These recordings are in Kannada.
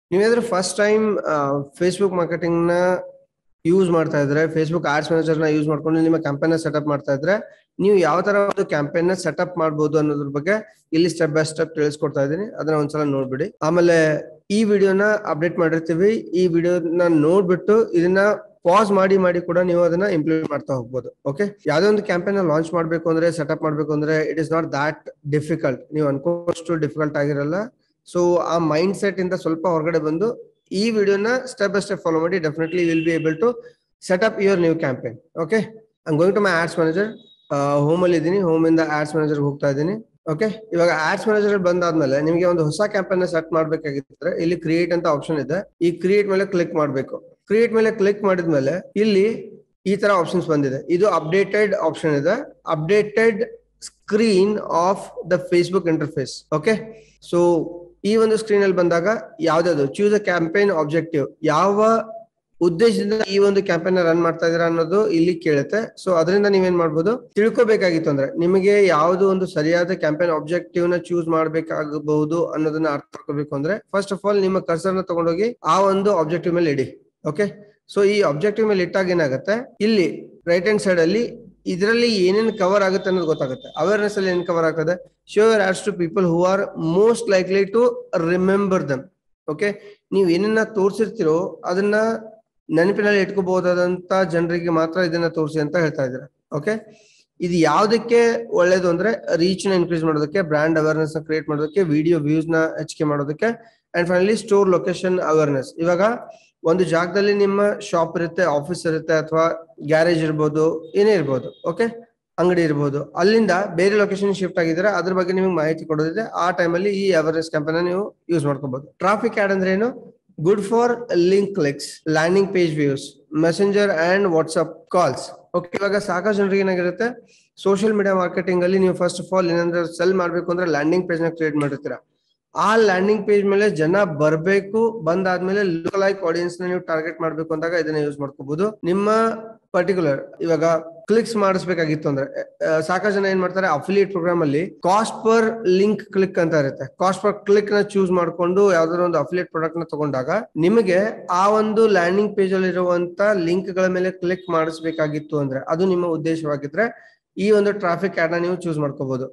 ನೀವೇನಾದ್ರೂ ಫಸ್ಟ್ ಟೈಮ್ ಫೇಸ್ಬುಕ್ ಮಾರ್ಕೆಟಿಂಗ್ ನ ಯೂಸ್ ಮಾಡ್ತಾ ಇದ್ರೆ ಫೇಸ್ಬುಕ್ ಆಡ್ಸ್ ಮ್ಯಾನೇಜರ್ ನ ಯೂಸ್ ಮಾಡ್ಕೊಂಡು ನಿಮ್ಮ ಕ್ಯಾಂಪೇನ್ ನ ಸೆಟಪ್ ಮಾಡ್ತಾ ಇದ್ರೆ ನೀವು ಯಾವ ತರ ಒಂದು ಕ್ಯಾಂಪೇನ್ ನ ಸೆಟಪ್ ಮಾಡ್ಬೋದು ಅನ್ನೋದ್ರ ಬಗ್ಗೆ ಇಲ್ಲಿ ಸ್ಟೆಪ್ ಬೈ ಸ್ಟೆಪ್ ತಿಳಿಸ್ಕೊಡ್ತಾ ಇದ್ದೀನಿ ಅದನ್ನ ಒಂದ್ಸಲ ನೋಡ್ಬಿಡಿ ಆಮೇಲೆ ಈ ವಿಡಿಯೋನ ಅಪ್ಡೇಟ್ ಮಾಡಿರ್ತೀವಿ ಈ ವಿಡಿಯೋನ ನೋಡ್ಬಿಟ್ಟು ಇದನ್ನ ಪಾಸ್ ಮಾಡಿ ಮಾಡಿ ಕೂಡ ನೀವು ಅದನ್ನ ಇಂಪ್ಲಿಮೆಂಟ್ ಮಾಡ್ತಾ ಹೋಗ್ಬೋದು ಓಕೆ ಯಾವ್ದೋ ಒಂದು ಕ್ಯಾಂಪೇನ್ ಲಾಂಚ್ ಮಾಡ್ಬೇಕು ಅಂದ್ರೆ ಸೆಟಪ್ ಮಾಡ್ಬೇಕು ಅಂದ್ರೆ it is not that difficult ನೀವು ಅನ್ಕೋಷ್ಟು ಡಿಫಿಕಲ್ಟ್ ಆಗಿರಲ್ಲ ಸೊ ಆ ಮೈಂಡ್ ಸೆಟ್ ಇಂದ ಸ್ವಲ್ಪ ಹೊರಗಡೆ ಬಂದು ಈ ವಿಡಿಯೋನ ಸ್ಟೆಪ್ ಬೈ ಸ್ಟೆಪ್ ಫಾಲೋ ಮಾಡಿ definitely will be able to set up your new campaign okay I'm going to my ads manager home ಅಲ್ಲಿ ಇದ್ದೀನಿ ಹೋಮ್ ಇಂದ ಆಡ್ಸ್ ಮ್ಯಾನೇಜರ್ ಹೋಗ್ತಾ ಇದ್ದೀನಿ ಓಕೆ ಇವಾಗ ಆಡ್ಸ್ ಮ್ಯಾನೇಜರ್ ಬಂದಾದ್ಮೇಲೆ ನಿಮಗೆ ಒಂದು ಹೊಸ ಕ್ಯಾಂಪೇನ್ ಸೆಟ್ ಮಾಡ್ಬೇಕಾಗಿದ್ರೆ ಇಲ್ಲಿ ಕ್ರಿಯೇಟ್ ಅಂತ ಆಪ್ಷನ್ ಇದೆ ಈ ಕ್ರಿಯೇಟ್ ಮೇಲೆ ಕ್ಲಿಕ್ ಮಾಡಬೇಕು ಕ್ರಿಯೇಟ್ ಮೇಲೆ ಕ್ಲಿಕ್ ಮಾಡಿದ್ಮೇಲೆ ಇಲ್ಲಿ ಈ ತರ ಆಪ್ಷನ್ಸ್ ಬಂದಿದೆ ಇದು ಅಪ್ಡೇಟೆಡ್ ಆಪ್ಷನ್ ಇದೆ updated screen of the Facebook interface okay so ಈ ಒಂದು ಸ್ಕ್ರೀನ್ ಅಲ್ಲಿ ಬಂದಾಗ ಯಾವ್ದಾದ್ರು ಚೂಸ್ ಅ ಕ್ಯಾಂಪೇನ್ ಆಬ್ಜೆಕ್ಟಿವ್ ಯಾವ ಉದ್ದೇಶದಿಂದ ಈ ಒಂದು ಕ್ಯಾಂಪೇನ್ ರನ್ ಮಾಡ್ತಾ ಇದೀರಾ ಅನ್ನೋದು ಇಲ್ಲಿ ಕೇಳುತ್ತೆ ಸೊ ಅದರಿಂದ ನೀವೇನ್ ಮಾಡ್ಬೋದು ತಿಳ್ಕೊಬೇಕಾಗಿತ್ತು ಅಂದ್ರೆ ನಿಮಗೆ ಯಾವ್ದು ಒಂದು ಸರಿಯಾದ ಕ್ಯಾಂಪೇನ್ ಆಬ್ಜೆಕ್ಟಿವ್ ನ ಚೂಸ್ ಮಾಡ್ಬೇಕಾಗಬಹುದು ಅನ್ನೋದನ್ನ ಅರ್ಥ ಮಾಡ್ಕೋಬೇಕು ಅಂದ್ರೆ ಫಸ್ಟ್ ಆಫ್ ಆಲ್ ನಿಮ್ಮ ಕರ್ಸರ್ ನ ತಗೊಂಡೋಗಿ ಆ ಒಂದು ಆಬ್ಜೆಕ್ಟಿವ್ ಮೇಲೆ ಇಡಿ ಓಕೆ ಸೊ ಈ ಆಬ್ಜೆಕ್ಟಿವ್ ಮೇಲೆ ಇಟ್ಟಾಗ ಏನಾಗುತ್ತೆ ಇಲ್ಲಿ ರೈಟ್ ಹ್ಯಾಂಡ್ ಸೈಡ್ ಅಲ್ಲಿ ಇದರಲ್ಲಿ ಏನೇನು ಕವರ್ ಆಗುತ್ತೆ ಅನ್ನೋದು ಗೊತ್ತಾಗುತ್ತೆ ಅವೇರ್ನೆಸ್ ಅಲ್ಲಿ ಏನ್ ಕವರ್ ಆಗ್ತದೆ show ads to people who are most likely to remember them okay ನೀವು ಏನನ್ನ ತೋರಿಸಿರ್ತೀರೋ ಅದನ್ನ ನೆನಪಿನಲ್ಲಿ ಇಟ್ಕೋಬಹುದಾದಂತ ಜನರಿಗೆ ಮಾತ್ರ ಇದನ್ನ ತೋರಿಸಿ ಅಂತ ಹೇಳ್ತಾ ಇದ್ದಾರೆ ಓಕೆ ಇದು ಯಾವ್ದಕ್ಕೆ ಒಳ್ಳೇದು ಅಂದ್ರೆ ರೀಚ್ ನ ಇನ್ಕ್ರೀಸ್ ಮಾಡೋದಕ್ಕೆ ಬ್ರಾಂಡ್ ಅವೇರ್ನೆಸ್ ನ ಕ್ರಿಯೇಟ್ ಮಾಡೋದಕ್ಕೆ ವಿಡಿಯೋ ವ್ಯೂಸ್ ನ ಹೆಚ್ಚಿಗೆ ಮಾಡೋದಕ್ಕೆ and finally store location awareness ಇವಾಗ ಒಂದು ಜಾಗದಲ್ಲಿ ನಿಮ್ಮ ಶಾಪ್ ಇರುತ್ತೆ ಆಫೀಸ್ ಇರುತ್ತೆ ಅಥವಾ ಗ್ಯಾರೇಜ್ ಇರ್ಬೋದು ಏನೇ ಇರ್ಬೋದು ಓಕೆ ಅಂಗಡಿ ಇರ್ಬೋದು ಅಲ್ಲಿಂದ ಬೇರೆ ಲೊಕೇಶನ್ ಶಿಫ್ಟ್ ಆಗಿದ್ರೆ ಅದ್ರ ಬಗ್ಗೆ ನಿಮಗೆ ಮಾಹಿತಿ ಕೊಡೋದಿದೆ ಆ ಟೈಮಲ್ಲಿ ಈ ಅವೇರ್ನೆಸ್ ಕ್ಯಾಂಪೇನ್ ನೀವು ಯೂಸ್ ಮಾಡ್ಕೋಬಹುದು ಟ್ರಾಫಿಕ್ ಆಡ್ ಅಂದ್ರೆ ಏನು good for link clicks landing page views Messenger and WhatsApp calls okay ಇವಾಗ ಸಾಕಷ್ಟು ಜನರಿಗೆ ಏನಾಗಿರುತ್ತೆ ಸೋಷಿಯಲ್ ಮೀಡಿಯಾ ಮಾರ್ಕೆಟಿಂಗ್ ಅಲ್ಲಿ ನೀವು ಫಸ್ಟ್ ಆಫ್ ಆಲ್ ಏನಂದ್ರೆ ಸೆಲ್ ಮಾಡ್ಬೇಕು ಅಂದ್ರೆ ಲ್ಯಾಂಡಿಂಗ್ ಪೇಜ್ ನ ಕ್ರಿಯೇಟ್ ಮಾಡಿರ್ತೀರಾ ಆ ಲ್ಯಾಂಡಿಂಗ್ ಪೇಜ್ ಮೇಲೆ ಜನ ಬರಬೇಕು ಬಂದಾದ್ಮೇಲೆ ಲೋಕಲ್ ಲೈಕ್ ಆಡಿಯನ್ಸ್ ನ ನೀವು ಟಾರ್ಗೆಟ್ ಮಾಡ್ಬೇಕು ಅಂದಾಗ ಇದನ್ನ ಯೂಸ್ ಮಾಡ್ಕೋಬಹುದು ನಿಮ್ಮ ಪರ್ಟಿಕ್ಯುಲರ್ ಇವಾಗ ಕ್ಲಿಕ್ಸ್ ಮಾಡಿಸ್ಬೇಕಾಗಿತ್ತು ಅಂದ್ರೆ ಸಾಕಷ್ಟು ಜನ ಏನ್ ಮಾಡ್ತಾರೆ ಅಫಿಲಿಯೇಟ್ ಪ್ರೋಗ್ರಾಮ್ ಅಲ್ಲಿ ಕಾಸ್ಟ್ ಪರ್ ಲಿಂಕ್ ಕ್ಲಿಕ್ ಅಂತ ಇರುತ್ತೆ ಕಾಸ್ಟ್ ಪರ್ ಕ್ಲಿಕ್ ನ ಚೂಸ್ ಮಾಡ್ಕೊಂಡು ಯಾವ್ದಾದ್ರು ಒಂದು ಅಫಿಲಿಯೇಟ್ ಪ್ರಾಡಕ್ಟ್ ನ ತಗೊಂಡಾಗ ನಿಮಗೆ ಆ ಒಂದು ಲ್ಯಾಂಡಿಂಗ್ ಪೇಜ್ ಅಲ್ಲಿ ಇರುವಂತ ಲಿಂಕ್ ಗಳ ಮೇಲೆ ಕ್ಲಿಕ್ ಮಾಡಿಸ್ಬೇಕಾಗಿತ್ತು ಅಂದ್ರೆ ಅದು ನಿಮ್ಮ ಉದ್ದೇಶವಾಗಿದ್ರೆ ಈ ಒಂದು ಟ್ರಾಫಿಕ್ ಆಡ್ ನ ನೀವು ಚೂಸ್ ಮಾಡ್ಕೋಬಹುದು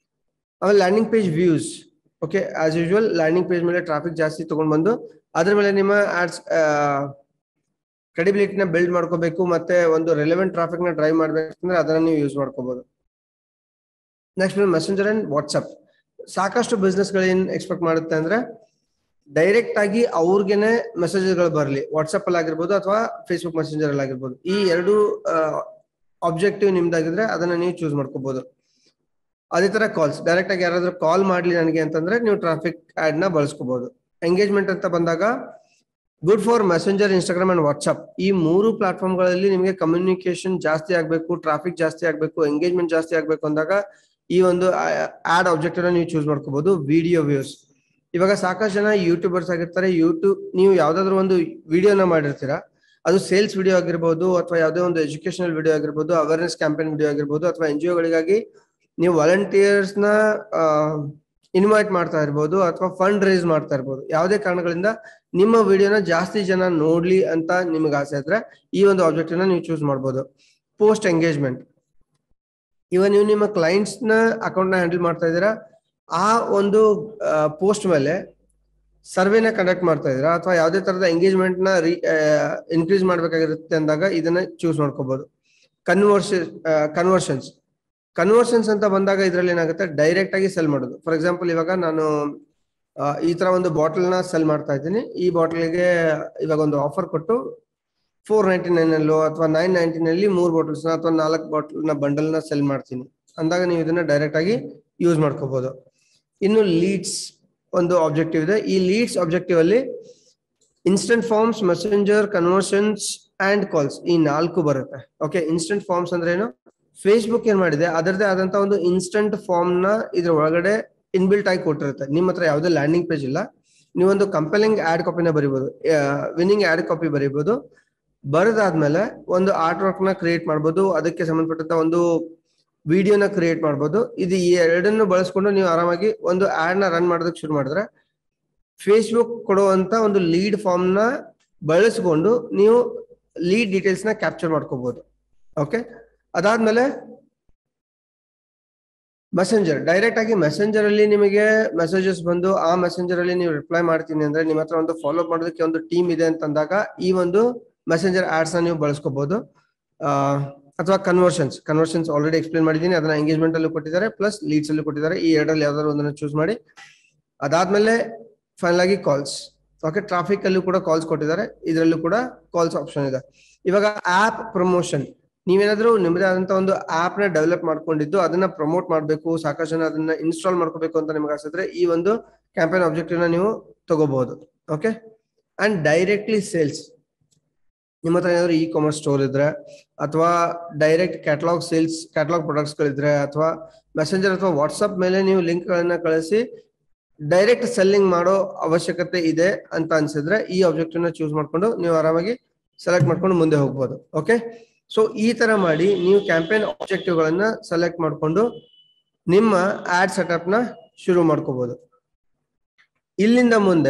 ಆಮೇಲೆ landing page views okay as usual landing page ಮೇಲೆ ಟ್ರಾಫಿಕ್ ಜಾಸ್ತಿ ತಗೊಂಡ್ ಬಂದು ಅದ್ರ ಮೇಲೆ ನಿಮ್ಮ ಆಡ್ಸ್ ಕ್ರೆಡಿಬಿಲಿಟಿನ ಬಿಲ್ಡ್ ಮಾಡ್ಕೋಬೇಕು ಮತ್ತೆ ಒಂದು ರೆಲೆವೆಂಟ್ ಟ್ರಾಫಿಕ್ ನ ಡ್ರೈವ್ ಮಾಡ್ಬೇಕಂದ್ರೆ ಅದನ್ನ ನೀವು ಯೂಸ್ ಮಾಡ್ಕೋಬಹುದು ನೆಕ್ಸ್ಟ್ ಮೆಸೆಂಜರ್ ಅಂಡ್ ವಾಟ್ಸ್ಆಪ್ ಸಾಕಷ್ಟು ಬಿಸ್ನೆಸ್ ಗಳು ಏನ್ ಎಕ್ಸ್ಪೆಕ್ಟ್ ಮಾಡುತ್ತೆ ಅಂದ್ರೆ ಡೈರೆಕ್ಟ್ ಆಗಿ ಅವ್ರಿಗೆನೆ ಮೆಸೇಜ್ಗಳು ಬರಲಿ ವಾಟ್ಸ್ಆಪ್ ಅಲ್ಲಿ ಆಗಿರ್ಬೋದು ಅಥವಾ ಫೇಸ್ಬುಕ್ ಮೆಸೆಂಜರ್ ಅಲ್ಲಿ ಆಗಿರ್ಬೋದು ಈ ಎರಡು ಆಬ್ಜೆಕ್ಟಿವ್ ನಿಮ್ದಾಗಿದ್ರೆ ಅದನ್ನ ನೀವು ಚೂಸ್ ಮಾಡ್ಕೋಬಹುದು ಅದೇ ತರ ಕಾಲ್ಸ್ ಡೈರೆಕ್ಟ್ ಆಗಿ ಯಾರಾದ್ರೂ ಕಾಲ್ ಮಾಡ್ಲಿ ನನಗೆ ಅಂತಂದ್ರೆ ನೀವು ಟ್ರಾಫಿಕ್ ಆಡ್ ನ ಬಳಸ್ಕೋಬಹುದು ಎಂಗೇಜ್ಮೆಂಟ್ ಅಂತ ಬಂದಾಗ good for Messenger Instagram and WhatsApp ಈ ಮೂರು ಪ್ಲಾಟ್ಫಾರ್ಮ್ ಗಳಲ್ಲಿ ನಿಮಗೆ ಕಮ್ಯುನಿಕೇಶನ್ ಜಾಸ್ತಿ ಆಗ್ಬೇಕು ಟ್ರಾಫಿಕ್ ಜಾಸ್ತಿ ಆಗ್ಬೇಕು ಎಂಗೇಜ್ಮೆಂಟ್ ಜಾಸ್ತಿ ಆಗ್ಬೇಕು ಅಂದಾಗ ಈ ಒಂದು ಆಡ್ ಆಬ್ಜೆಕ್ಟ್ ನೀವು ಚೂಸ್ ಮಾಡ್ಕೋಬಹುದು ವಿಡಿಯೋ ವ್ಯೂಸ್ ಇವಾಗ ಸಾಕಷ್ಟು ಜನ ಯೂಟ್ಯೂಬರ್ಸ್ ಆಗಿರ್ತಾರೆ ಯೂಟ್ಯೂಬ್ ನೀವು ಯಾವ್ದಾದ್ರು ಒಂದು ವಿಡಿಯೋನ ಮಾಡಿರ್ತೀರಾ ಅದು ಸೇಲ್ಸ್ ವಿಡಿಯೋ ಆಗಿರ್ಬೋದು ಅಥವಾ ಯಾವುದೇ ಒಂದು ಎಜುಕೇಶನಲ್ ವಿಡಿಯೋ ಆಗಿರ್ಬೋದು ಅವೇರ್ನೆಸ್ ಕ್ಯಾಂಪೇನ್ ವಿಡಿಯೋ ಆಗಿರ್ಬೋದು ಅಥವಾ ಎನ್ ಜಿ ಒಗಳಿಗಾಗಿ ನೀವು ವಾಲಂಟಿಯರ್ಸ್ ನ ಇನ್ವೈಟ್ ಮಾಡ್ತಾ ಇರ್ಬೋದು ಅಥವಾ ಫಂಡ್ ರೈಸ್ ಮಾಡ್ತಾ ಇರ್ಬೋದು ಯಾವುದೇ ಕಾರಣಗಳಿಂದ ನಿಮ್ಮ ವಿಡಿಯೋನ ಜಾಸ್ತಿ ಜನ ನೋಡ್ಲಿ ಅಂತ ನಿಮ್ಗೆ ಆಸೆ ಇದ್ರೆ ಈ ಒಂದು ಆಬ್ಜೆಕ್ಟ್ ನ ನೀವು ಚೂಸ್ ಮಾಡ್ಬೋದು ಪೋಸ್ಟ್ ಎಂಗೇಜ್ಮೆಂಟ್ ಇವಾಗ ನೀವು ನಿಮ್ಮ ಕ್ಲೈಂಟ್ಸ್ ನ ಅಕೌಂಟ್ ನ ಹ್ಯಾಂಡಲ್ ಮಾಡ್ತಾ ಇದ್ದೀರಾ ಆ ಒಂದು ಪೋಸ್ಟ್ ಮೇಲೆ ಸರ್ವೆನ ಕಂಡಕ್ಟ್ ಮಾಡ್ತಾ ಇದ್ದೀರಾ ಅಥವಾ ಯಾವುದೇ ತರದ ಎಂಗೇಜ್ಮೆಂಟ್ ನ ಇನ್ಕ್ರೀಸ್ ಮಾಡ್ಬೇಕಾಗಿರುತ್ತೆ ಅಂದಾಗ ಇದನ್ನ ಚೂಸ್ ಮಾಡ್ಕೋಬಹುದು ಕನ್ವರ್ಷನ್ ಕನ್ವರ್ಷನ್ಸ್ ಕನ್ವರ್ಷನ್ಸ್ ಅಂತ ಬಂದಾಗ ಇದ್ರಲ್ಲಿ ಏನಾಗುತ್ತೆ ಡೈರೆಕ್ಟ್ ಆಗಿ ಸೆಲ್ ಮಾಡೋದು ಫಾರ್ ಎಕ್ಸಾಂಪಲ್ ಇವಾಗ ನಾನು ಈ ತರ ಒಂದು ಬಾಟಲ್ ನ ಸೆಲ್ ಮಾಡ್ತಾ ಇದ್ದೀನಿ ಈ ಬಾಟಲ್ಗೆ ಇವಾಗ ಒಂದು ಆಫರ್ ಕೊಟ್ಟು ಫೋರ್ ನೈಂಟಿ ನೈನ್ ಅಲ್ಲೋ ಅಥವಾ ನೈನ್ ನೈಂಟಿ ನಲ್ಲಿ ಮೂರ್ ಬಾಟಲ್ಸ್ ಅಥವಾ ನಾಲ್ಕು ಬಾಟಲ್ ನ ಬಂಡಲ್ ನ ಸೆಲ್ ಮಾಡ್ತೀನಿ ಅಂದಾಗ ನೀವು ಇದನ್ನ ಡೈರೆಕ್ಟ್ ಆಗಿ ಯೂಸ್ ಮಾಡ್ಕೋಬಹುದು ಇನ್ನು ಲೀಡ್ಸ್ ಒಂದು ಆಬ್ಜೆಕ್ಟಿವ್ ಇದೆ ಈ ಲೀಡ್ಸ್ ಆಬ್ಜೆಕ್ಟಿವ್ ಅಲ್ಲಿ instant forms Messenger conversions and calls ಈ ನಾಲ್ಕು ಬರುತ್ತೆ ಓಕೆ ಇನ್ಸ್ಟೆಂಟ್ ಫಾರ್ಮ್ಸ್ ಅಂದ್ರೆ ಏನು ಫೇಸ್ಬುಕ್ ಏನ್ ಮಾಡಿದೆ ಅದರದೇ ಆದಂತ ಒಂದು ಇನ್ಸ್ಟಂಟ್ ಫಾರ್ಮ್ ನ ಇದ್ರ ಒಳಗಡೆ ಇನ್ಬಿಲ್ಟ್ ಆಗಿ ಕೊಟ್ಟಿರುತ್ತೆ ನಿಮ್ಮ ಹತ್ರ ಯಾವುದೇ ಲ್ಯಾಂಡಿಂಗ್ ಪೇಜ್ ಇಲ್ಲ ನೀವೊಂದು ಕಂಪೆಲಿಂಗ್ ಆಡ್ ಕಾಪಿನ ಬರಿಬಹುದು ವಿನ್ನಿಂಗ್ ಆಡ್ ಕಾಪಿ ಬರಿಬಹುದು ಬರೆದಾದ್ಮೇಲೆ ಒಂದು ಆರ್ಟ್ ವರ್ಕ್ ನ ಕ್ರಿಯೇಟ್ ಮಾಡ್ಬೋದು ಅದಕ್ಕೆ ಸಂಬಂಧಪಟ್ಟಂತ ಒಂದು ವಿಡಿಯೋನ ಕ್ರಿಯೇಟ್ ಮಾಡ್ಬೋದು ಇದು ಈ ಎರಡನ್ನು ಬಳಸ್ಕೊಂಡು ನೀವು ಆರಾಮಾಗಿ ಒಂದು ಆಡ್ ನ ರನ್ ಮಾಡೋದಕ್ಕೆ ಶುರು ಮಾಡಿದ್ರೆ ಫೇಸ್ಬುಕ್ ಕೊಡುವಂತ ಒಂದು ಲೀಡ್ ಫಾರ್ಮ್ ನ ಬಳಸ್ಕೊಂಡು ನೀವು ಲೀಡ್ ಡೀಟೇಲ್ಸ್ ನ ಕ್ಯಾಪ್ಚರ್ ಮಾಡ್ಕೋಬಹುದು ಓಕೆ ಅದಾದ್ಮೇಲೆ ಮೆಸೆಂಜರ್ ಡೈರೆಕ್ಟ್ ಆಗಿ ಮೆಸೆಂಜರ್ ಅಲ್ಲಿ ನಿಮಗೆ ಮೆಸೇಜಸ್ ಬಂದು ಆ ಮೆಸೆಂಜರ್ ಅಲ್ಲಿ ನೀವು ರಿಪ್ಲೈ ಮಾಡ್ತೀನಿ ಅಂದ್ರೆ ನಿಮ್ಮ ಹತ್ರ ಒಂದು ಫಾಲೋ ಅಪ್ ಮಾಡೋದಕ್ಕೆ ಒಂದು ಟೀಮ್ ಇದೆ ಅಂತ ಅಂದಾಗ ಈ ಒಂದು ಮೆಸೆಂಜರ್ ಆಡ್ಸ್ ನ ನೀವು ಬಳಸ್ಕೋಬಹುದು ಅಥವಾ ಕನ್ವರ್ಷನ್ಸ್ ಕನ್ವರ್ಷನ್ಸ್ ಆಲ್ರೆಡಿ ಎಕ್ಸ್ಪ್ಲೇನ್ ಮಾಡಿದ್ದೀನಿ ಅದನ್ನ ಎಂಗೇಜ್ಮೆಂಟ್ ಅಲ್ಲೂ ಕೊಟ್ಟಿದ್ದಾರೆ ಪ್ಲಸ್ ಲೀಡ್ಸ್ ಅಲ್ಲೂ ಕೊಟ್ಟಿದ್ದಾರೆ ಈ ಎರಡರಲ್ಲಿ ಯಾವ್ದಾದ್ರು ಒಂದನ್ನು ಚೂಸ್ ಮಾಡಿ ಅದಾದ್ಮೇಲೆ ಫೈನಲ್ ಆಗಿ ಕಾಲ್ಸ್ ಓಕೆ ಟ್ರಾಫಿಕ್ ಅಲ್ಲೂ ಕೂಡ ಕಾಲ್ಸ್ ಕೊಟ್ಟಿದ್ದಾರೆ ಇದರಲ್ಲೂ ಕೂಡ ಕಾಲ್ಸ್ ಆಪ್ಷನ್ ಇದೆ ಇವಾಗ ಆಪ್ ಪ್ರಮೋಷನ್ ನೀವೇನಾದ್ರೂ ನಿಮ್ಮದೇ ಆದಂತ ಒಂದು ಆಪ್ ನ ಡೆವಲಪ್ ಮಾಡ್ಕೊಂಡಿದ್ದು ಅದನ್ನ ಪ್ರಮೋಟ್ ಮಾಡಬೇಕು ಸಾಕಷ್ಟು ಜನ ಅದನ್ನ ಇನ್ಸ್ಟಾಲ್ ಮಾಡ್ಕೋಬೇಕು ಅಂತ ನಿಮ್ಗೆ ಅನ್ಸಿದ್ರೆ ಈ ಒಂದು ಕ್ಯಾಂಪೇನ್ ಆಬ್ಜೆಕ್ಟಿವ್ ನ ನೀವು ತಗೋಬಹುದು ಓಕೆ ಅಂಡ್ ಡೈರೆಕ್ಟ್ಲಿ ಸೇಲ್ಸ್ ನಿಮ್ಮ ಹತ್ರ ಏನಾದ್ರು ಇ ಕಾಮರ್ಸ್ ಸ್ಟೋರ್ ಇದ್ರೆ ಅಥವಾ direct catalogue sales catalogue products ಗಳಿದ್ರೆ ಅಥವಾ ಮೆಸೆಂಜರ್ ಅಥವಾ ವಾಟ್ಸ್ಆಪ್ ಮೇಲೆ ನೀವು ಲಿಂಕ್ ಗಳನ್ನ ಕಳಿಸಿ ಡೈರೆಕ್ಟ್ ಸೆಲ್ಲಿಂಗ್ ಮಾಡೋ ಅವಶ್ಯಕತೆ ಇದೆ ಅಂತ ಅನ್ಸಿದ್ರೆ ಈ ಆಬ್ಜೆಕ್ಟಿವ್ ನ ಚೂಸ್ ಮಾಡ್ಕೊಂಡು ನೀವು ಆರಾಮಾಗಿ ಸೆಲೆಕ್ಟ್ ಮಾಡ್ಕೊಂಡು ಮುಂದೆ ಹೋಗ್ಬೋದು ಓಕೆ ಸೊ ಈ ತರ ಮಾಡಿ ನೀವು ಕ್ಯಾಂಪೇನ್ ಆಬ್ಜೆಕ್ಟಿವ್ ಗಳನ್ನ ಸೆಲೆಕ್ಟ್ ಮಾಡ್ಕೊಂಡು ನಿಮ್ಮ ಆಡ್ ಸೆಟಪ್ ನ ಶುರು ಮಾಡ್ಕೋಬಹುದು ಇಲ್ಲಿಂದ ಮುಂದೆ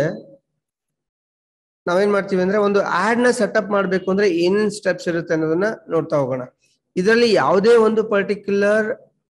ನಾವೇನ್ ಮಾಡ್ತೀವಿ ಅಂದ್ರೆ ಒಂದು ಆಡ್ ನ ಸೆಟಪ್ ಮಾಡ್ಬೇಕು ಅಂದ್ರೆ ಏನೇನ್ ಸ್ಟೆಪ್ಸ್ ಇರುತ್ತೆ ಅನ್ನೋದನ್ನ ನೋಡ್ತಾ ಹೋಗೋಣ ಇದರಲ್ಲಿ ಯಾವುದೇ ಒಂದು ಪರ್ಟಿಕ್ಯುಲರ್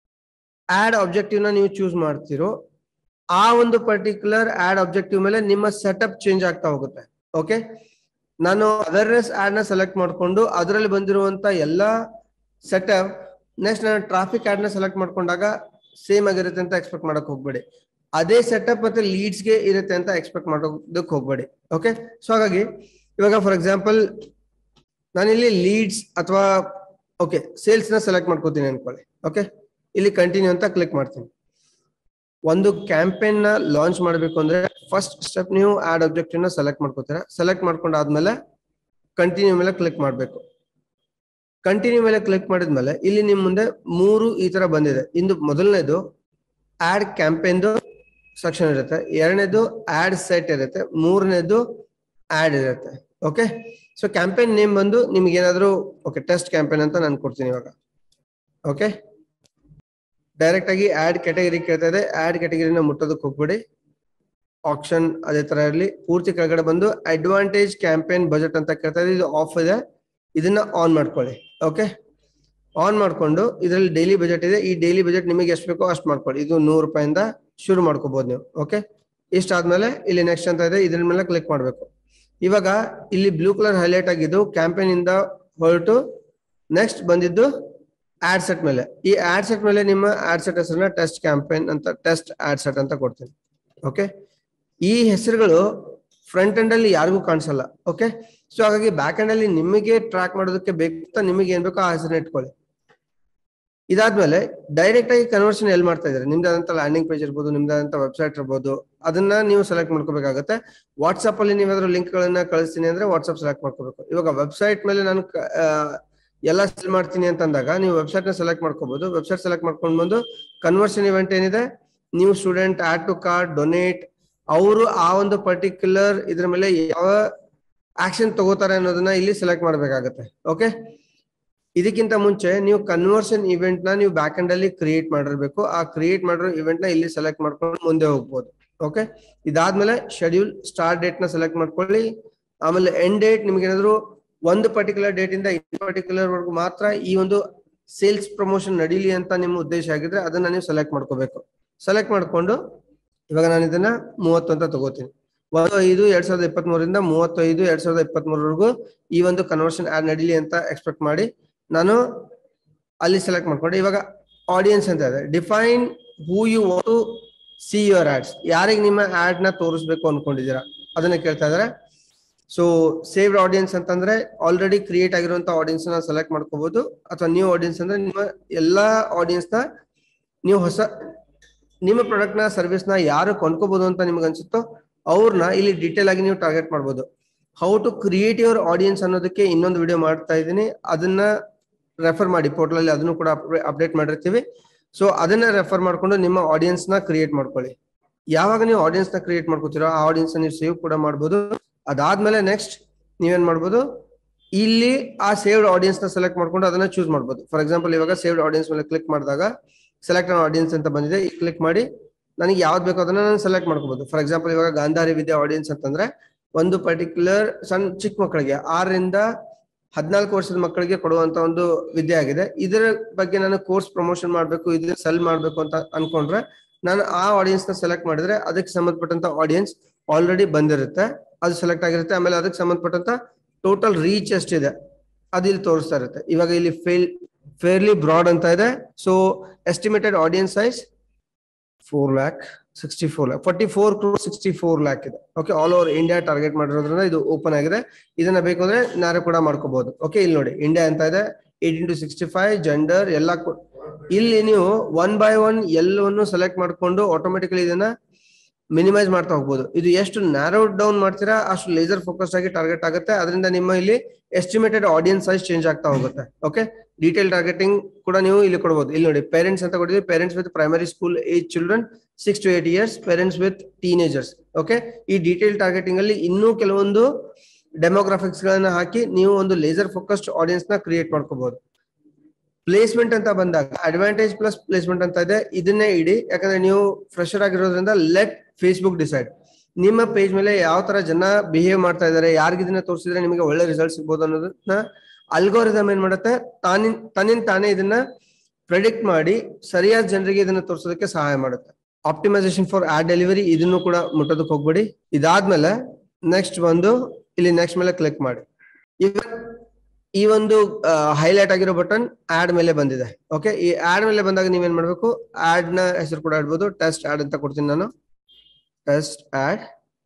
ಆಡ್ ಆಬ್ಜೆಕ್ಟಿವ್ ನ ನೀವು ಚೂಸ್ ಮಾಡ್ತಿರೋ ಆ ಒಂದು ಪರ್ಟಿಕ್ಯುಲರ್ ಆಡ್ ಆಬ್ಜೆಕ್ಟಿವ್ ಮೇಲೆ ನಿಮ್ಮ ಸೆಟಪ್ ಚೇಂಜ್ ಆಗ್ತಾ ಹೋಗುತ್ತೆ ಓಕೆ ನಾನು ಅವೇರ್ನೆಸ್ ಆಡ್ ನ ಸೆಲೆಕ್ಟ್ ಮಾಡ್ಕೊಂಡು ಅದರಲ್ಲಿ ಬಂದಿರುವಂತ ಎಲ್ಲಾ ಸೆಟಪ್ ನೆಕ್ಸ್ಟ್ ನಾನು ಟ್ರಾಫಿಕ್ ಆಡ್ ನ ಸೆಲೆಕ್ಟ್ ಮಾಡ್ಕೊಂಡಾಗ ಸೇಮ್ ಆಗಿರುತ್ತೆ ಅಂತ ಎಕ್ಸ್ಪೆಕ್ಟ್ ಮಾಡಕ್ ಹೋಗ್ಬೇಡಿ ಅದೇ ಸೆಟಪ್ ಮತ್ತೆ ಲೀಡ್ಸ್ ಗೆ ಇರುತ್ತೆ ಅಂತ ಎಕ್ಸ್ಪೆಕ್ಟ್ ಮಾಡೋದಕ್ಕೆ ಹೋಗ್ಬೇಡಿ ಓಕೆ ಸೊ ಹಾಗಾಗಿ ಇವಾಗ ಫಾರ್ ಎಕ್ಸಾಂಪಲ್ ನಾನಿಲ್ಲಿ ಲೀಡ್ಸ್ ಅಥವಾ ಓಕೆ ಸೇಲ್ಸ್ ನ ಸೆಲೆಕ್ಟ್ ಮಾಡ್ಕೋತೀನಿ ಅನ್ಕೊಳ್ಳಿ ಓಕೆ ಇಲ್ಲಿ ಕಂಟಿನ್ಯೂ ಅಂತ ಕ್ಲಿಕ್ ಮಾಡ್ತೀನಿ ಒಂದು ಕ್ಯಾಂಪೇನ್ ನ ಲಾಂಚ್ ಮಾಡಬೇಕು ಅಂದ್ರೆ ಫಸ್ಟ್ ಸ್ಟೆಪ್ ನೀವು ಆಡ್ ಆಬ್ಜೆಕ್ಟಿವ್ ನ ಸೆಲೆಕ್ಟ್ ಮಾಡ್ಕೋತೀರಾ ಸೆಲೆಕ್ಟ್ ಮಾಡ್ಕೊಂಡಾದ್ಮೇಲೆ ಕಂಟಿನ್ಯೂ ಮೇಲೆ ಕ್ಲಿಕ್ ಮಾಡಬೇಕು ಕಂಟಿನ್ಯೂ ಮೇಲೆ ಕ್ಲಿಕ್ ಮಾಡಿದ್ಮೇಲೆ ಇಲ್ಲಿ ನಿಮ್ ಮುಂದೆ ಮೂರು ಈ ತರ ಬಂದಿದೆ ಇಂದು ಮೊದಲನೇದು ಆಡ್ ಕ್ಯಾಂಪೇನ್ದು ಸೆಕ್ಷನ್ ಇರುತ್ತೆ ಎರಡನೇದು ಆಡ್ ಸೆಟ್ ಇರುತ್ತೆ ಮೂರನೇದು ಆಡ್ ಇರುತ್ತೆ ಓಕೆ ಸೊ ಕ್ಯಾಂಪೇನ್ ನೇಮ್ ಬಂದು ನಿಮ್ಗೆ ಏನಾದ್ರು ಓಕೆ ಟೆಸ್ಟ್ ಕ್ಯಾಂಪೇನ್ ಅಂತ ನಾನು ಕೊಡ್ತೀನಿ ಇವಾಗ ಓಕೆ ಡೈರೆಕ್ಟ್ ಆಗಿ ಆಡ್ ಕ್ಯಾಟಗರಿ ಕೇಳ್ತಾ ಇದೆ ಆಡ್ ಕ್ಯಾಟಗರಿನ ಮುಟ್ಟೋದಕ್ಕೆ ಹೋಗ್ಬೇಡಿ ಆಪ್ಷನ್ ಅದೇ ತರ ಇರಲಿ ಪೂರ್ತಿ ಕೆಳಗಡೆ ಬಂದು ಅಡ್ವಾಂಟೇಜ್ ಕ್ಯಾಂಪೇನ್ ಬಜೆಟ್ ಅಂತ ಕೇಳ್ತಾ ಇದೆ ಇದು ಆಫ್ ಇದೆ ಇದನ್ನ ಆನ್ ಮಾಡ್ಕೊಳ್ಳಿ ಓಕೆ ಆನ್ ಮಾಡ್ಕೊಂಡು ಇದರಲ್ಲಿ ಡೈಲಿ ಬಜೆಟ್ ಇದೆ ಈ ಡೈಲಿ ಬಜೆಟ್ ನಿಮಗೆ ಎಷ್ಟು ಬೇಕೋ ಅಷ್ಟು ಮಾಡ್ಕೊಳ್ಳಿ ಇದು ನೂರು ರೂಪಾಯಿಂದ ಶುರು ಮಾಡ್ಕೋಬಹುದು ನೀವು ಓಕೆ ಇಷ್ಟಾದ್ಮೇಲೆ ಇಲ್ಲಿ ನೆಕ್ಸ್ಟ್ ಅಂತ ಇದೆ ಇದ್ರ ಮೇಲೆ ಕ್ಲಿಕ್ ಮಾಡಬೇಕು ಇವಾಗ ಇಲ್ಲಿ ಬ್ಲೂ ಕಲರ್ ಹೈಲೈಟ್ ಆಗಿದ್ದು ಕ್ಯಾಂಪೇನ್ ಇಂದ ಹೊರಟು ನೆಕ್ಸ್ಟ್ ಬಂದಿದ್ದು ಆಡ್ ಸೆಟ್ ಮೇಲೆ ಈ ಆಡ್ ಸೆಟ್ ಮೇಲೆ ನಿಮ್ಮ ಆಡ್ ಸೆಟ್ ಹೆಸರನ್ನ ಟೆಸ್ಟ್ ಕ್ಯಾಂಪೇನ್ ಅಂತ ಟೆಸ್ಟ್ ಆಡ್ ಸೆಟ್ ಅಂತ ಕೊಡ್ತೀನಿ ಓಕೆ ಈ ಹೆಸರುಗಳು ಫ್ರಂಟ್ ಎಂಡ್ ಅಲ್ಲಿ ಯಾರಿಗೂ ಕಾಣಿಸಲ್ಲ ಓಕೆ ಸೊ ಹಾಗಾಗಿ ಬ್ಯಾಕ್ ಎಂಡ್ ಅಲ್ಲಿ ನಿಮಗೆ ಟ್ರ್ಯಾಕ್ ಮಾಡೋದಕ್ಕೆ ಬೇಕು ನಿಮಗೆ ಏನ್ ಬೇಕೋ ಆ ಹೆಸರನ್ನ ಇಟ್ಕೊಳ್ಳಿ ಇದಾದ್ಮೇಲೆ ಡೈರೆಕ್ಟ್ ಆಗಿ ಕನ್ವರ್ಷನ್ ಎಲ್ಲಿ ಮಾಡ್ತಾ ಇದ್ದಾರೆ ನಿಮ್ದಾದಂತ ಲ್ಯಾಂಡಿಂಗ್ ಪೇಜ್ ಇರ್ಬೋದು ನಿಮ್ದಾದಂತ ವೆಬ್ಸೈಟ್ ಇರ್ಬೋದು ಅದನ್ನ ನೀವು ಸೆಲೆಕ್ಟ್ ಮಾಡ್ಕೋಬೇಕಾಗುತ್ತೆ ವಾಟ್ಸ್ಆಪ್ ಅಲ್ಲಿ ನೀವಾದ್ರೂ ಲಿಂಕ್ ಗಳನ್ನ ಕಳಿಸ್ತೀನಿ ಅಂದ್ರೆ ವಾಟ್ಸ್ಆಪ್ ಸೆಲೆಕ್ಟ್ ಮಾಡ್ಕೋಬೇಕು ಇವಾಗ ವೆಬ್ಸೈಟ್ ಮೇಲೆ ನಾನು ಕ- ಆ, ಎಲ್ಲ ಸೆಲ್ ಮಾಡ್ತೀನಿ ಅಂತ ಅಂದಾಗ ನೀವು ವೆಬ್ಸೈಟ್ ನ ಸೆಲೆಕ್ಟ್ ಮಾಡ್ಕೋಬಹುದು ವೆಬ್ಸೈಟ್ ಸೆಲೆಕ್ಟ್ ಮಾಡ್ಕೊಂಡು ಬಂದು ಕನ್ವರ್ಷನ್ ಇವೆಂಟ್ ಏನಿದೆ ನೀವು student add to cart donate ಅವರು ಆ ಒಂದು ಪರ್ಟಿಕ್ಯುಲರ್ ಇದ್ರ ಮೇಲೆ ಯಾವ ಆಕ್ಷನ್ ತಗೋತಾರೆ ಅನ್ನೋದನ್ನ ಇಲ್ಲಿ ಸೆಲೆಕ್ಟ್ ಮಾಡ್ಬೇಕಾಗತ್ತೆ ಓಕೆ ಇದಕ್ಕಿಂತ ಮುಂಚೆ ನೀವು ಕನ್ವರ್ಷನ್ ಇವೆಂಟ್ ನ ನೀವು ಬ್ಯಾಕ್ ಎಂಡ್ ಅಲ್ಲಿ ಕ್ರಿಯೇಟ್ ಮಾಡಿರ್ಬೇಕು ಆ ಕ್ರಿಯೇಟ್ ಮಾಡಿರೋ ಇವೆಂಟ್ ನ ಇಲ್ಲಿ ಸೆಲೆಕ್ಟ್ ಮಾಡ್ಕೊಂಡು ಮುಂದೆ ಹೋಗ್ಬೋದು ಓಕೆ ಇದಾದ್ಮೇಲೆ ಶೆಡ್ಯೂಲ್ ಸ್ಟಾರ್ಟ್ ಡೇಟ್ ನ ಸೆಲೆಕ್ಟ್ ಮಾಡ್ಕೊಳ್ಳಿ ಆಮೇಲೆ ಎಂಡ್ ಡೇಟ್ ನಿಮ್ಗೆ ಏನಾದ್ರು ಒಂದು ಪರ್ಟಿಕ್ಯುಲರ್ ಡೇಟ್ ಇಂದ ಇನ್ ಪರ್ಟಿಕ್ಯುಲರ್ ವರ್ಗು ಮಾತ್ರ ಈ ಒಂದು ಸೇಲ್ಸ್ ಪ್ರಮೋಷನ್ ನಡೀಲಿ ಅಂತ ನಿಮ್ಮ ಉದ್ದೇಶ ಆಗಿದ್ರೆ ಅದನ್ನ ನೀವು ಸೆಲೆಕ್ಟ್ ಮಾಡ್ಕೋಬೇಕು ಸೆಲೆಕ್ಟ್ ಮಾಡ್ಕೊಂಡು ಇವಾಗ ನಾನು ಇದನ್ನ ಮೂವತ್ತು ಅಂತ ತಗೋತೀನಿ ಒಂದು ಐದು ಎರಡ್ ಸಾವಿರದ ಇಪ್ಪತ್ತ್ ಮೂರರಿಂದ ಮೂವತ್ತೈದು ಎರಡ್ ಸಾವಿರದ ಇಪ್ಪತ್ತ್ ಮೂರವರೆಗೂ ಈ ಒಂದು ಕನ್ವರ್ಷನ್ ಆಡ್ ನಡೀಲಿ ಅಂತ ಎಕ್ಸ್ಪೆಕ್ಟ್ ಮಾಡಿ ನಾನು ಅಲ್ಲಿ ಸೆಲೆಕ್ಟ್ ಮಾಡ್ಕೊಂಡೆ ಇವಾಗ ಆಡಿಯನ್ಸ್ ಅಂತ ಇದೆ define who you want to see your ads ಯಾರಿಗೆ ನಿಮ್ಮ ಆಡ್ ನ ತೋರಿಸ್ಬೇಕು ಅನ್ಕೊಂಡಿದ್ದೀರಾ ಅದನ್ನ ಕೇಳ್ತಾ ಇದಾರೆ ಸೊ ಸೇವ್ಡ್ ಆಡಿಯನ್ಸ್ ಅಂತಂದ್ರೆ ಆಲ್ರೆಡಿ ಕ್ರಿಯೇಟ್ ಆಗಿರುವಂತ ಆಡಿಯನ್ಸ್ ನ ಸೆಲೆಕ್ಟ್ ಮಾಡ್ಕೋಬಹುದು ಅಥವಾ ನ್ಯೂ ಆಡಿಯನ್ಸ್ ಅಂದ್ರೆ ನಿಮ್ಮ ಎಲ್ಲಾ ಆಡಿಯನ್ಸ್ ನ ನೀವು ಹೊಸ ನಿಮ್ಮ ಪ್ರಾಡಕ್ಟ್ ನ ಸರ್ವಿಸ್ ನ ಯಾರು ಕೊಂಡ್ಕೋಬಹುದು ಅಂತ ನಿಮ್ಗೆ ಅನ್ಸುತ್ತೋ ಅವ್ರನ್ನ ಇಲ್ಲಿ ಡೀಟೇಲ್ ಆಗಿ ನೀವು ಟಾರ್ಗೆಟ್ ಮಾಡ್ಬೋದು how to create your audience ಅನ್ನೋದಕ್ಕೆ ಇನ್ನೊಂದು ವಿಡಿಯೋ ಮಾಡ್ತಾ ಇದ್ದೀನಿ ಅದನ್ನ ರೆಫರ್ ಮಾಡಿ ಪೋರ್ಟಲ್ ಅಲ್ಲಿ ಅದನ್ನು ಕೂಡ ಅಪ್ಡೇಟ್ ಮಾಡಿರ್ತೀವಿ ಸೊ ಅದನ್ನ ರೆಫರ್ ಮಾಡ್ಕೊಂಡು ನಿಮ್ಮ ಆಡಿಯನ್ಸ್ ನ ಕ್ರಿಯೇಟ್ ಮಾಡ್ಕೊಳ್ಳಿ ಯಾವಾಗ ನೀವು ಆಡಿಯನ್ಸ್ ನ ಕ್ರಿಯೇಟ್ ಮಾಡ್ಕೋತೀರೋ ಆ ಆಡಿಯನ್ಸ್ ನೀವು ಸೇವ್ ಕೂಡ ಮಾಡ್ಬೋದು ಅದಾದ್ಮೇಲೆ ನೆಕ್ಸ್ಟ್ ನೀವೇನ್ ಮಾಡ್ಬೋದು ಇಲ್ಲಿ ಆ ಸೇವ್ಡ್ ಆಡಿಯನ್ಸ್ ನ ಸೆಲೆಕ್ಟ್ ಮಾಡ್ಕೊಂಡು ಅದನ್ನ ಚೂಸ್ ಮಾಡ್ಬೋದು ಫಾರ್ ಎಕ್ಸಾಂಪಲ್ ಇವಾಗ ಸೇವ್ಡ್ ಆಡಿಯನ್ಸ್ ಮೇಲೆ ಕ್ಲಿಕ್ ಮಾಡಿದಾಗ ಸೆಲೆಕ್ಟ್ ಆಡಿಯನ್ಸ್ ಅಂತ ಬಂದಿದೆ ಕ್ಲಿಕ್ ಮಾಡಿ ನನಗೆ ಯಾವ್ದು ಬೇಕೋ ಅದನ್ನ ನಾನು ಸೆಲೆಕ್ಟ್ ಮಾಡ್ಕೋಬಹುದು ಫಾರ್ ಎಕ್ಸಾಂಪಲ್ ಇವಾಗ ಗಾಂಧಾರಿ ವಿದ್ಯಾ ಆಡಿಯನ್ಸ್ ಅಂತಂದ್ರೆ ಒಂದು ಪರ್ಟಿಕ್ಯುಲರ್ ಸಣ್ಣ ಚಿಕ್ಕ ಮಕ್ಕಳಿಗೆ ಆರರಿಂದ ಹದಿನಾಲ್ಕು ವರ್ಷದ ಮಕ್ಕಳಿಗೆ ಕೊಡುವಂತ ಒಂದು ವಿದ್ಯೆ ಆಗಿದೆ ಇದರ ಬಗ್ಗೆ ನಾನು ಕೋರ್ಸ್ ಪ್ರಮೋಷನ್ ಮಾಡ್ಬೇಕು ಇದನ್ನ ಸೆಲ್ ಮಾಡ್ಬೇಕು ಅಂತ ಅನ್ಕೊಂಡ್ರೆ ನಾನು ಆ ಆಡಿಯನ್ಸ್ ನ ಸೆಲೆಕ್ಟ್ ಮಾಡಿದ್ರೆ ಅದಕ್ಕೆ ಸಂಬಂಧಪಟ್ಟಂತ ಆಡಿಯನ್ಸ್ ಆಲ್ರೆಡಿ ಬಂದಿರುತ್ತೆ ಅದು ಸೆಲೆಕ್ಟ್ ಆಗಿರುತ್ತೆ ಆಮೇಲೆ ಅದಕ್ಕೆ ಸಂಬಂಧಪಟ್ಟಂತ ಟೋಟಲ್ ರೀಚ್ ಎಷ್ಟಿದೆ ಅದು ಇಲ್ಲಿ ತೋರಿಸ್ತಾ ಇರುತ್ತೆ ಇವಾಗ ಇಲ್ಲಿ ಫೇಲ್ ಫೇರ್ಲಿ ಬ್ರಾಡ್ ಅಂತ ಇದೆ so estimated audience size four lakh sixty four lakh forty four crore sixty four lakh ಇದೆ okay all over India target ಮಾಡಿರೋದ್ರಿಂದ ಇದು ಓಪನ್ ಆಗಿದೆ ಇದನ್ನ ಬೇಕು ಅಂದ್ರೆ ನಾರೇ ಕೂಡ ಮಾಡ್ಕೋಬಹುದು ಓಕೆ ಇಲ್ಲಿ ನೋಡಿ ಇಂಡಿಯಾ ಅಂತ ಇದೆ eighteen to sixty five gender ಎಲ್ಲ ಕೊ- ಇಲ್ಲಿ ನೀವು ಒನ್ ಬೈ ಒನ್ ಎಲ್ಲವನ್ನು ಸೆಲೆಕ್ಟ್ ಮಾಡ್ಕೊಂಡು ಆಟೋಮೆಟಿಕಲಿ ಇದನ್ನ ಮಿನಿಮೈಸ್ ಮಾಡ್ತಾ ಹೋಗ್ಬೋದು ಇದು ಎಷ್ಟು ನ್ಯಾರೋ ಡೌನ್ ಮಾಡ್ತೀರಾ ಅಷ್ಟು ಲೇಸರ್ ಫೋಕಸ್ ಆಗಿ ಟಾರ್ಗೆಟ್ ಆಗುತ್ತೆ ಅದರಿಂದ ನಿಮ್ಮ ಇಲ್ಲಿ ಎಸ್ಟಿಮೇಟೆಡ್ ಆಡಿಯನ್ಸ್ ಸೈಜ್ ಚೇಂಜ್ ಆಗ್ತಾ ಹೋಗುತ್ತೆ ಓಕೆ ಡೀಟೇಲ್ ಟಾರ್ಗೆಟಿಂಗ್ ಕೂಡ ನೀವು ಇಲ್ಲಿ ಕೊಡಬಹುದು ಇಲ್ಲಿ ನೋಡಿ ಪೇರೆಂಟ್ಸ್ ಅಂತ ಕೊಟ್ಟಿದ್ದೀವಿ parents with primary school age children six to eight years parents with teenagers okay ಈ ಡೀಟೇಲ್ ಟಾರ್ಗೆಟಿಂಗ್ ಅಲ್ಲಿ ಇನ್ನೂ ಕೆಲವೊಂದು ಡೆಮೋಗ್ರಾಫಿಕ್ಸ್ ಗಳನ್ನ ಹಾಕಿ ನೀವು ಒಂದು ಲೇಸರ್ ಫೋಕಸ್ಡ್ ಆಡಿಯನ್ಸ್ ನ ಕ್ರಿಯೇಟ್ ಮಾಡ್ಕೋಬಹುದು ಪ್ಲೇಸ್ಮೆಂಟ್ ಅಂತ ಬಂದಾಗ ಅಡ್ವಾಂಟೇಜ್ ಪ್ಲಸ್ ಪ್ಲೇಸ್ಮೆಂಟ್ ಅಂತ ಇದೆ ಇದನ್ನೇ ಇಡಿ ಯಾಕಂದ್ರೆ ನೀವು ಫ್ರೆಶರ್ ಆಗಿರೋದ್ರಿಂದ ಲೆಟ್ ಫೇಸ್ಬುಕ್ ಡಿಸೈಡ್ ನಿಮ್ಮ ಪೇಜ್ ಮೇಲೆ ಯಾವ ತರ ಜನ ಬಿಹೇವ್ ಮಾಡ್ತಾ ಇದಾರೆ ಯಾರಿಗೆ ಇದನ್ನ ತೋರಿಸಿದ್ರೆ ನಿಮಗೆ ಒಳ್ಳೆ ರಿಸಲ್ಟ್ ಸಿಗ್ಬೋದು ಅನ್ನೋದನ್ನ ಅಲ್ಗೋರಿದಮ್ ಏನ್ ಮಾಡುತ್ತೆ ತಾನಿನ್ ತನ್ನಿಂದ ತಾನೇ ಇದನ್ನ ಪ್ರೆಡಿಕ್ಟ್ ಮಾಡಿ ಸರಿಯಾದ ಜನರಿಗೆ ಇದನ್ನ ತೋರಿಸೋದಕ್ಕೆ ಸಹಾಯ ಮಾಡುತ್ತೆ ಆಪ್ಟಿಮೈಸೇಷನ್ ಫಾರ್ ಆಡ್ ಡೆಲಿವರಿ ಇದನ್ನು ಕೂಡ ಮುಟ್ಟೋದಕ್ಕೆ ಹೋಗ್ಬೇಡಿ ಇದಾದ್ಮೇಲೆ ನೆಕ್ಸ್ಟ್ ಬಂದು ಇಲ್ಲಿ ನೆಕ್ಸ್ಟ್ ಮೇಲೆ ಕ್ಲಿಕ್ ಮಾಡಿ ಇವಾಗ ಈ ಒಂದು ಹೈಲೈಟ್ ಆಗಿರೋ ಬಟನ್ ಆಡ್ ಮೇಲೆ ಬಂದಿದೆ ಓಕೆ ಈ ಆಡ್ ಮೇಲೆ ಬಂದಾಗ ನೀವೇನ್ ಮಾಡ್ಬೇಕು ಆಡ್ ನ ಹೆಸರು ಕೂಡ ಇಡ್ಬೋದು ಟೆಸ್ಟ್ ಆಡ್ ಅಂತ ಕೊಡ್ತೀನಿ ನಾನು ಟೆಸ್ಟ್ ಆಡ್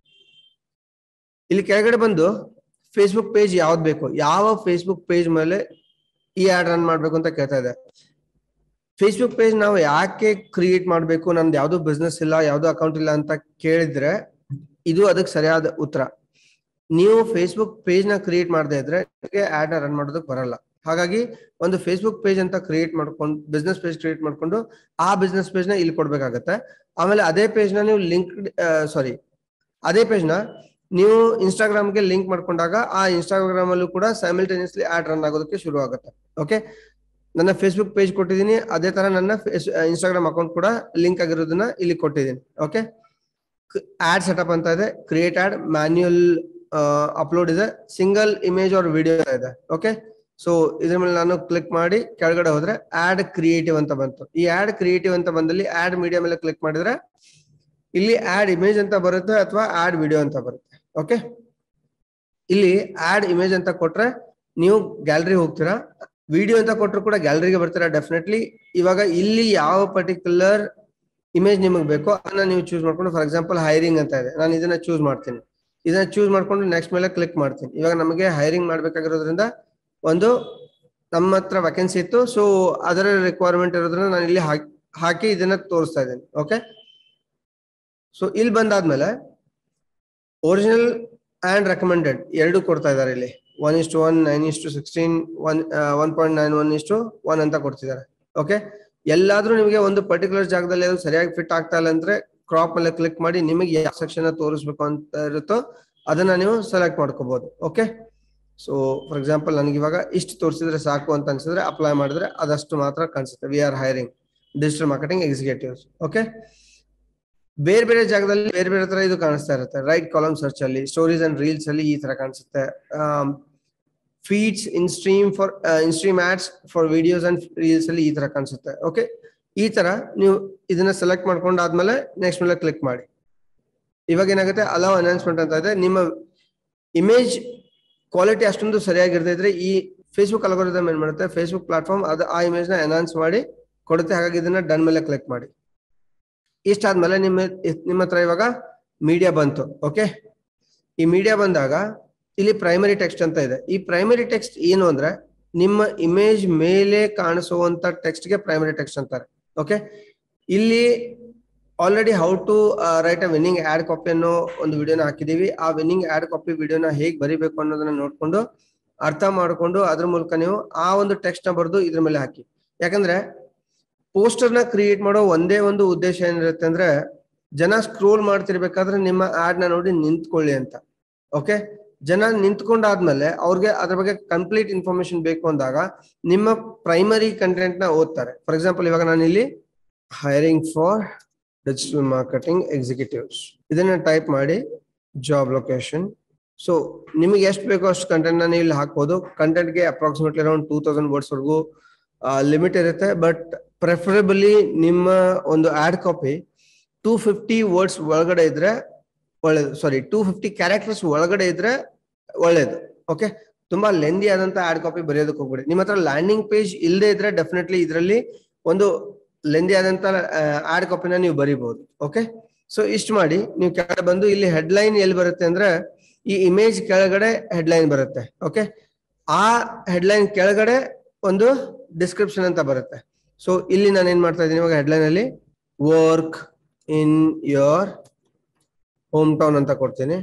ಇಲ್ಲಿ ಕೆಳಗಡೆ ಬಂದು ಫೇಸ್ಬುಕ್ ಪೇಜ್ ಯಾವ್ದು ಬೇಕು ಯಾವ ಫೇಸ್ಬುಕ್ ಪೇಜ್ ಮೇಲೆ ಈ ಆಡ್ ರನ್ ಮಾಡ್ಬೇಕು ಅಂತ ಕೇಳ್ತಾ ಇದೆ ಫೇಸ್ಬುಕ್ ಪೇಜ್ ನಾವು ಯಾಕೆ ಕ್ರಿಯೇಟ್ ಮಾಡಬೇಕು ನಂದು ಯಾವ್ದು ಬಿಸ್ನೆಸ್ ಇಲ್ಲ ಯಾವ್ದು ಅಕೌಂಟ್ ಇಲ್ಲ ಅಂತ ಕೇಳಿದ್ರೆ ಇದು ಅದಕ್ಕೆ ಸರಿಯಾದ ಉತ್ತರ ನೀವು ಫೇಸ್ಬುಕ್ ಪೇಜ್ ನ ಕ್ರಿಯೇಟ್ ಮಾಡದೇ ಇದ್ರೆ ಆಡ್ ನ ರನ್ ಮಾಡೋದಕ್ಕೆ ಬರಲ್ಲ ಹಾಗಾಗಿ ಒಂದು ಫೇಸ್ಬುಕ್ ಪೇಜ್ ಅಂತ ಕ್ರಿಯೇಟ್ ಮಾಡ್ಕೊಂಡು ಬಿಸ್ನೆಸ್ ಪೇಜ್ ಕ್ರಿಯೇಟ್ ಮಾಡ್ಕೊಂಡು ಆ ಬಿಸ್ನೆಸ್ ಪೇಜ್ ನ ಇಲ್ಲಿ ಕೊಡ್ಬೇಕಾಗತ್ತೆ ಆಮೇಲೆ ಅದೇ ಪೇಜ್ ನ ನೀವು ಲಿಂಕ್ ಸಾರಿ ಅದೇ ಪೇಜ್ ನ ನೀವು ಇನ್ಸ್ಟಾಗ್ರಾಮ್ಗೆ ಲಿಂಕ್ ಮಾಡ್ಕೊಂಡಾಗ ಆ ಇನ್ಸ್ಟಾಗ್ರಾಮ್ ಅಲ್ಲೂ ಕೂಡ ಸೈಮಲ್ಟೇನಿಯಸ್ಲಿ ಆಡ್ ರನ್ ಆಗೋದಕ್ಕೆ ಶುರು ಆಗುತ್ತೆ ಓಕೆ ನನ್ನ ಫೇಸ್ಬುಕ್ ಪೇಜ್ ಕೊಟ್ಟಿದ್ದೀನಿ ಅದೇ ತರ ನನ್ನ ಇನ್ಸ್ಟಾಗ್ರಾಮ್ ಅಕೌಂಟ್ ಕೂಡ ಲಿಂಕ್ ಆಗಿರೋದನ್ನ ಇಲ್ಲಿ ಕೊಟ್ಟಿದ್ದೀನಿ ಓಕೆ ಆಡ್ ಸೆಟಪ್ ಅಂತ ಇದೆ ಕ್ರಿಯೇಟ್ ಆಡ್ ಮ್ಯಾನ್ಯುಯಲ್ ಅಪ್ಲೋಡ್ ಇದೆ ಸಿಂಗಲ್ ಇಮೇಜ್ ಆರ್ ವಿಡಿಯೋ ಇದೆ ಓಕೆ ಸೊ ಇದ್ರ ಮೇಲೆ ನಾನು ಕ್ಲಿಕ್ ಮಾಡಿ ಕೆಳಗಡೆ ಹೋದ್ರೆ ಆಡ್ ಕ್ರಿಯೇಟಿವ್ ಅಂತ ಬಂತು ಈ ಆಡ್ ಕ್ರಿಯೇಟಿವ್ ಅಂತ ಬಂದಲ್ಲಿ ಆಡ್ ಮೀಡಿಯಾ ಮೇಲೆ ಕ್ಲಿಕ್ ಮಾಡಿದ್ರೆ ಇಲ್ಲಿ ಆಡ್ ಇಮೇಜ್ ಅಂತ ಬರುತ್ತೆ ಅಥವಾ ಆಡ್ ವಿಡಿಯೋ ಅಂತ ಬರುತ್ತೆ ಓಕೆ ಇಲ್ಲಿ ಆಡ್ ಇಮೇಜ್ ಅಂತ ಕೊಟ್ರೆ ನೀವು ಗ್ಯಾಲರಿ ಹೋಗ್ತೀರಾ ವಿಡಿಯೋ ಅಂತ ಕೊಟ್ಟರು ಕೂಡ ಗ್ಯಾಲರಿಗೆ ಬರ್ತೀರಾ ಡೆಫಿನೆಟ್ಲಿ ಇವಾಗ ಇಲ್ಲಿ ಯಾವ ಪರ್ಟಿಕ್ಯುಲರ್ ಇಮೇಜ್ ನಿಮಗೆ ಬೇಕೋ ಅದನ್ನ ನೀವು ಚೂಸ್ ಮಾಡ್ಕೊಂಡು ಫಾರ್ ಎಕ್ಸಾಂಪಲ್ ಹೈರಿಂಗ್ ಅಂತ ಇದೆ ನಾನು ಇದನ್ನ ಚೂಸ್ ಮಾಡ್ತೀನಿ ಇದನ್ನ ಚೂಸ್ ಮಾಡ್ಕೊಂಡು ನೆಕ್ಸ್ಟ್ ಮೇಲೆ ಕ್ಲಿಕ್ ಮಾಡ್ತೀನಿ ಇವಾಗ ನಮಗೆ ಹೈರಿಂಗ್ ಮಾಡ್ಬೇಕಾಗಿರೋದ್ರಿಂದ ಒಂದು ನಮ್ಮ ಹತ್ರ ವ್ಯಾಕೆನ್ಸಿ ಇತ್ತು ಸೊ ಅದರ ರಿಕ್ವೈರ್ಮೆಂಟ್ ಇರೋದ್ರಿಂದ ನಾನು ಇಲ್ಲಿ ಹಾಕಿ ಹಾಕಿ ಇದನ್ನ ತೋರಿಸ್ತಾ ಇದ್ದೀನಿ ಓಕೆ ಸೊ ಇಲ್ಲಿ ಬಂದಾದ್ಮೇಲೆ ಒರಿಜಿನಲ್ ಅಂಡ್ ರೆಕಮೆಂಡೆಡ್ ಎರಡು ಕೊಡ್ತಾ ಇದ್ದಾರೆ ಇಲ್ಲಿ one is to one nine is to sixteen one one point nine one is to one ಅಂತ ಕೊಡ್ತಿದ್ದಾರೆ ಓಕೆ ಎಲ್ಲಾದ್ರೂ ನಿಮಗೆ ಒಂದು ಪರ್ಟಿಕ್ಯುಲರ್ ಜಾಗದಲ್ಲಿ ಅದು ಸರಿಯಾಗಿ ಫಿಟ್ ಆಗ್ತಾ ಇಲ್ಲ ಅಂದ್ರೆ ಕ್ರಾಪ್ ಮೇಲೆ ಕ್ಲಿಕ್ ಮಾಡಿ ನಿಮಗೆ ಯಾವ ಸೆಕ್ಷನ್ ತೋರಿಸ್ಬೇಕು ಅಂತ ಇರುತ್ತೋ ಅದನ್ನ ನೀವು ಸೆಲೆಕ್ಟ್ ಮಾಡ್ಕೋಬಹುದು ಓಕೆ ಸೊ ಫಾರ್ ಎಕ್ಸಾಂಪಲ್ ನನಗೆ ಇವಾಗ ಇಷ್ಟು ತೋರಿಸಿದ್ರೆ ಸಾಕು ಅಂತ ಅನ್ಸಿದ್ರೆ ಅಪ್ಲೈ ಮಾಡಿದ್ರೆ ಅದಷ್ಟು ಮಾತ್ರ ಕಾಣಿಸುತ್ತೆ we are hiring digital marketing executives okay ಬೇರೆ ಬೇರೆ ಜಾಗದಲ್ಲಿ ಬೇರೆ ಬೇರೆ ತರ ಇದು ಕಾಣಿಸ್ತಾ ಇರುತ್ತೆ ರೈಟ್ ಕಾಲಮ್ ಸರ್ಚ್ ಅಲ್ಲಿ ಸ್ಟೋರೀಸ್ ಅಂಡ್ ರೀಲ್ಸ್ ಅಲ್ಲಿ ಈ ತರ ಕಾಣಿಸುತ್ತೆ feeds in stream for in stream ads for videos and reels ಅಲ್ಲಿ ಈ ತರ ಕಾಣಿಸುತ್ತೆ ಓಕೆ ಈ ತರ ನೀವು ಇದನ್ನ ಸೆಲೆಕ್ಟ್ ಮಾಡ್ಕೊಂಡು ಆದ್ಮೇಲೆ ನೆಕ್ಸ್ಟ್ ಮೇಲೆ ಕ್ಲಿಕ್ ಮಾಡಿ ಇವಾಗ ಏನಾಗುತ್ತೆ ಅಲೌ ಅನೌನ್ಸ್ಮೆಂಟ್ ಅಂತ ಇದೆ ನಿಮ್ಮ ಇಮೇಜ್ ಕ್ವಾಲಿಟಿ ಅಷ್ಟೊಂದು ಸರಿಯಾಗಿರ್ತಾ ಇದ್ರೆ ಈ ಫೇಸ್ಬುಕ್ ಅಲ್ಗೋರಿದಮ್ ಏನ್ ಮಾಡುತ್ತೆ ಫೇಸ್ಬುಕ್ ಪ್ಲಾಟ್ಫಾರ್ಮ್ ಅದು ಆ ಇಮೇಜ್ ನ ಎನೌನ್ಸ್ ಮಾಡಿ ಕೊಡುತ್ತೆ ಹಾಗಾಗಿ ಇದನ್ನ ಡನ್ ಮೇಲೆ ಕ್ಲಿಕ್ ಮಾಡಿ ಇಷ್ಟಾದ್ಮೇಲೆ ನಿಮ್ಮ ನಿಮ್ಮ ಹತ್ರ ಇವಾಗ ಮೀಡಿಯಾ ಬಂತು ಓಕೆ ಈ ಮೀಡಿಯಾ ಬಂದಾಗ ಇಲ್ಲಿ ಪ್ರೈಮರಿ ಟೆಕ್ಸ್ಟ್ ಅಂತ ಇದೆ ಈ ಪ್ರೈಮರಿ ಟೆಕ್ಸ್ಟ್ ಏನು ಅಂದ್ರೆ ನಿಮ್ಮ ಇಮೇಜ್ ಮೇಲೆ ಕಾಣಿಸುವಂತ ಟೆಕ್ಸ್ಟ್ ಗೆ ಪ್ರೈಮರಿ ಟೆಕ್ಸ್ಟ್ ಅಂತಾರೆ ಓಕೆ ಇಲ್ಲಿ already how to write a winning ad copy ಅನ್ನೋ ಒಂದು ವಿಡಿಯೋನ ಹಾಕಿದೀವಿ ಆ ವಿನ್ನಿಂಗ್ ಆಡ್ ಕಾಪಿ ವಿಡಿಯೋನ ಹೇಗೆ ಬರಿಬೇಕು ಅನ್ನೋದನ್ನ ನೋಡ್ಕೊಂಡು ಅರ್ಥ ಮಾಡ್ಕೊಂಡು ಅದ್ರ ಮೂಲಕ ನೀವು ಆ ಒಂದು ಟೆಕ್ಸ್ಟ್ ನ ಬರೆದು ಇದ್ರ ಮೇಲೆ ಹಾಕಿ ಯಾಕಂದ್ರೆ ಪೋಸ್ಟರ್ ನ ಕ್ರಿಯೇಟ್ ಮಾಡೋ ಒಂದೇ ಒಂದು ಉದ್ದೇಶ ಏನಿರುತ್ತೆ ಅಂದ್ರೆ ಜನ ಸ್ಕ್ರೋಲ್ ಮಾಡ್ತಿರ್ಬೇಕಾದ್ರೆ ನಿಮ್ಮ ಆಡ್ ನ ನೋಡಿ ನಿಂತ್ಕೊಳ್ಳಿ ಅಂತ ಓಕೆ ಜನ ನಿಂತ್ಕೊಂಡಾದ್ಮೇಲೆ ಅವ್ರಿಗೆ ಅದ್ರ ಬಗ್ಗೆ ಕಂಪ್ಲೀಟ್ ಇನ್ಫಾರ್ಮೇಶನ್ ಬೇಕು ಅಂದಾಗ ನಿಮ್ಮ ಪ್ರೈಮರಿ ಕಂಟೆಂಟ್ ನ ಓದ್ತಾರೆ ಫಾರ್ ಎಕ್ಸಾಂಪಲ್ ಇವಾಗ ನಾನು ಇಲ್ಲಿ hiring for digital marketing executives ಇದನ್ನ ಟೈಪ್ ಮಾಡಿ ಜಾಬ್ ಲೊಕೇಶನ್ ಸೊ ನಿಮಗೆ ಎಷ್ಟು ಬೇಕೋ ಅಷ್ಟು ಕಂಟೆಂಟ್ ನೀವು ಇಲ್ಲಿ ಹಾಕ್ಬೋದು ಕಂಟೆಂಟ್ಗೆ approximately around two thousand words ವರೆಗೂ ಲಿಮಿಟ್ ಇರುತ್ತೆ ಬಟ್ ಪ್ರೆಫರಬಲಿ ನಿಮ್ಮ ಒಂದು ad copy two fifty words ಒಳಗಡೆ ಇದ್ರೆ ಒಳ್ಳೇದು ಸಾರಿ ಟೂ ಫಿಫ್ಟಿ ಕ್ಯಾರೆಕ್ಟರ್ಸ್ ಒಳಗಡೆ ಇದ್ರೆ ಒಳ್ಳೇದು ಓಕೆ ತುಂಬಾ ಲೆಂದಿ ಆದಂತ ಆಡ್ ಕಾಪಿ ಬರೆಯೋದಕ್ಕೆ ಹೋಗ್ಬೇಡಿ ನಿಮ್ಮ ಹತ್ರ ಲ್ಯಾಂಡಿಂಗ್ ಪೇಜ್ ಇಲ್ಲದೆ ಇದ್ರೆ ಡೆಫಿನೆಟ್ಲಿ ಇದರಲ್ಲಿ ಒಂದು ಲೆಂದಿ ಆದಂತ ಆಡ್ ಕಾಪಿನ ನೀವು ಬರಿಬಹುದು ಓಕೆ ಸೊ ಇಷ್ಟು ಮಾಡಿ ನೀವು ಕೆಳಗಡೆ ಬಂದು ಇಲ್ಲಿ ಹೆಡ್ಲೈನ್ ಎಲ್ಲಿ ಬರುತ್ತೆ ಅಂದ್ರೆ ಈ ಇಮೇಜ್ ಕೆಳಗಡೆ ಹೆಡ್ಲೈನ್ ಬರುತ್ತೆ ಓಕೆ ಆ ಹೆಡ್ಲೈನ್ ಕೆಳಗಡೆ ಒಂದು ಡಿಸ್ಕ್ರಿಪ್ಷನ್ ಅಂತ ಬರುತ್ತೆ ಸೊ ಇಲ್ಲಿ ನಾನು ಏನ್ ಮಾಡ್ತಾ ಇದ್ದೀನಿ ಇವಾಗ ಹೆಡ್ಲೈನ್ ಅಲ್ಲಿ work in your home town ಅಂತ ಕೊಡ್ತೀನಿ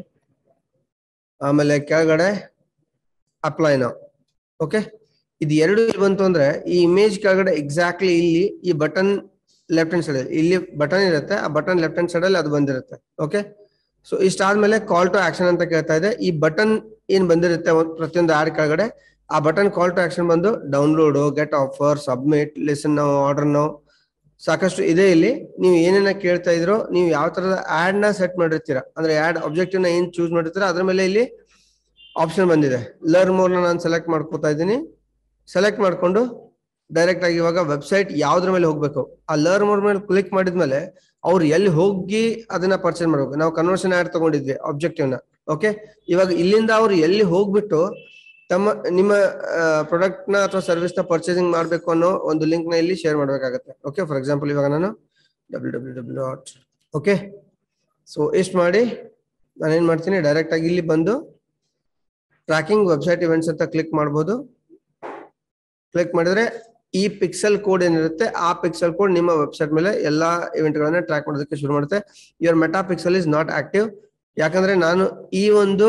ಆಮೇಲೆ ಕೆಳಗಡೆ ಅಪ್ಲೈ ನಾವು ಓಕೆ ಇದು ಎರಡು ಇಲ್ಲಿ ಬಂತು ಅಂದ್ರೆ ಈ ಇಮೇಜ್ ಕೆಳಗಡೆ ಎಕ್ಸಾಕ್ಟ್ಲಿ ಇಲ್ಲಿ ಈ ಬಟನ್ ಲೆಫ್ಟ್ ಹ್ಯಾಂಡ್ ಸೈಡ್ ಇಲ್ಲಿ ಬಟನ್ ಇರುತ್ತೆ ಆ ಬಟನ್ ಲೆಫ್ಟ್ ಹ್ಯಾಂಡ್ ಸೈಡ್ ಅಲ್ಲಿ ಅದು ಬಂದಿರುತ್ತೆ ಓಕೆ ಸೊ ಇಷ್ಟಾದ್ಮೇಲೆ ಕಾಲ್ ಟು ಆಕ್ಷನ್ ಅಂತ ಕೇಳ್ತಾ ಇದೆ ಈ ಬಟನ್ ಏನ್ ಬಂದಿರುತ್ತೆ ಒಂದ್- ಪ್ರತಿಯೊಂದು ಆಡ್ ಕೆಳಗಡೆ ಆ ಬಟನ್ ಕಾಲ್ ಟು ಆಕ್ಷನ್ ಬಂದು download get offer submit listen now order now ಸಾಕಷ್ಟು ಇದೆ ಇಲ್ಲಿ ನೀವು ಏನೇನ ಕೇಳ್ತಾ ಇದ್ರೋ ನೀವು ಯಾವ ತರದ ಆಡ್ ನ ಸೆಟ್ ಮಾಡಿರ್ತೀರಾ ಅಂದ್ರೆ ಆಡ್ ಆಬ್ಜೆಕ್ಟಿವ್ ನ ಏನ್ ಚೂಸ್ ಮಾಡಿರ್ತೀರಾ ಅದ್ರ ಮೇಲೆ ಇಲ್ಲಿ ಆಪ್ಷನ್ ಬಂದಿದೆ ಲರ್ನ್ ಮೋರ್ ನಾನು ಸೆಲೆಕ್ಟ್ ಮಾಡ್ಕೋತಾ ಇದ್ದೀನಿ ಸೆಲೆಕ್ಟ್ ಮಾಡ್ಕೊಂಡು ಡೈರೆಕ್ಟ್ ಆಗಿ ಇವಾಗ ವೆಬ್ಸೈಟ್ ಯಾವ್ದ್ರ ಮೇಲೆ ಹೋಗ್ಬೇಕು ಆ ಲರ್ನ್ ಮೋರ್ ಮೇಲೆ ಕ್ಲಿಕ್ ಮಾಡಿದ್ಮೇಲೆ ಅವ್ರು ಎಲ್ಲಿ ಹೋಗಿ ಅದನ್ನ ಪರ್ಚೇಸ್ ಮಾಡ್ಬೇಕು ನಾವು ಕನ್ವರ್ಷನ್ ಆಡ್ ತಗೊಂಡಿದ್ವಿ ಆಬ್ಜೆಕ್ಟಿವ್ ನ ಓಕೆ ಇವಾಗ ಇಲ್ಲಿಂದ ಅವ್ರು ಎಲ್ಲಿ ಹೋಗ್ಬಿಟ್ಟು ತಮ್ಮ ನಿಮ್ಮ ಪ್ರಾಡಕ್ಟ್ ನ ಅಥವಾ ಸರ್ವಿಸ್ ನ ಪರ್ಚೇಸಿಂಗ್ ಮಾಡ್ಬೇಕು ಅನ್ನೋ ಒಂದು ಲಿಂಕ್ ನ ಇಲ್ಲಿ ಶೇರ್ ಮಾಡ್ಬೇಕಾಗತ್ತೆ ಓಕೆ ಫಾರ್ ಎಕ್ಸಾಂಪಲ್ ಇವಾಗ ನಾನು W W W dot okay so ಇಷ್ಟು ಮಾಡಿ ನಾನು ಏನ್ ಮಾಡ್ತೀನಿ ಡೈರೆಕ್ಟ್ ಆಗಿ ಇಲ್ಲಿ ಬಂದು ಟ್ರ್ಯಾಕಿಂಗ್ ವೆಬ್ಸೈಟ್ ಇವೆಂಟ್ಸ್ ಅಂತ ಕ್ಲಿಕ್ ಮಾಡ್ಬೋದು ಕ್ಲಿಕ್ ಮಾಡಿದ್ರೆ ಈ ಪಿಕ್ಸೆಲ್ ಕೋಡ್ ಏನಿರುತ್ತೆ ಆ ಪಿಕ್ಸೆಲ್ ಕೋಡ್ ನಿಮ್ಮ ವೆಬ್ಸೈಟ್ ಮೇಲೆ ಎಲ್ಲಾ ಇವೆಂಟ್ ಗಳನ್ನ ಟ್ರ್ಯಾಕ್ ಮಾಡೋದಕ್ಕೆ ಶುರು ಮಾಡುತ್ತೆ your Meta pixel is not active ಯಾಕಂದ್ರೆ ನಾನು ಈ ಒಂದು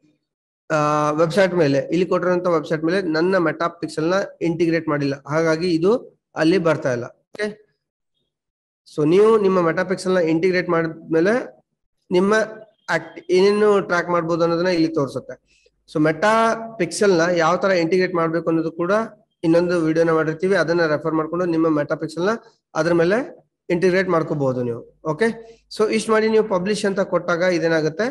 ವೆಬ್ಸೈಟ್ ಮೇಲೆ ಇಲ್ಲಿ ಕೊಟ್ಟಿರುವಂತ ವೆಬ್ಸೈಟ್ ಮೇಲೆ ನನ್ನ ಮೆಟಾ ಪಿಕ್ಸೆಲ್ ನ ಇಂಟಿಗ್ರೇಟ್ ಮಾಡಿಲ್ಲ ಹಾಗಾಗಿ ಇದು ಅಲ್ಲಿ ಬರ್ತಾ ಇಲ್ಲ ಓಕೆ ಸೊ ನೀವು ನಿಮ್ಮ ಮೆಟಾ ಪಿಕ್ಸೆಲ್ ನ ಇಂಟಿಗ್ರೇಟ್ ಮಾಡಿದ್ಮೇಲೆ ನಿಮ್ಮ ಆಕ್ಟ್ ಏನೇನು ಟ್ರ್ಯಾಕ್ ಮಾಡ್ಬೋದು ಅನ್ನೋದನ್ನ ಇಲ್ಲಿ ತೋರಿಸುತ್ತೆ ಸೊ ಮೆಟಾ ಪಿಕ್ಸೆಲ್ ನ ಯಾವ ತರ ಇಂಟಿಗ್ರೇಟ್ ಮಾಡ್ಬೇಕು ಅನ್ನೋದು ಕೂಡ ಇನ್ನೊಂದು ವಿಡಿಯೋನ ಮಾಡಿರ್ತೀವಿ ಅದನ್ನ ರೆಫರ್ ಮಾಡ್ಕೊಂಡು ನಿಮ್ಮ ಮೆಟಾ ಪಿಕ್ಸೆಲ್ ನ ಅದ್ರ ಮೇಲೆ ಇಂಟಿಗ್ರೇಟ್ ಮಾಡ್ಕೋಬಹುದು ನೀವು ಓಕೆ ಸೊ ಇಷ್ಟು ಮಾಡಿ ನೀವು ಪಬ್ಲಿಷ್ ಅಂತ ಕೊಟ್ಟಾಗ ಇದೇನಾಗುತ್ತೆ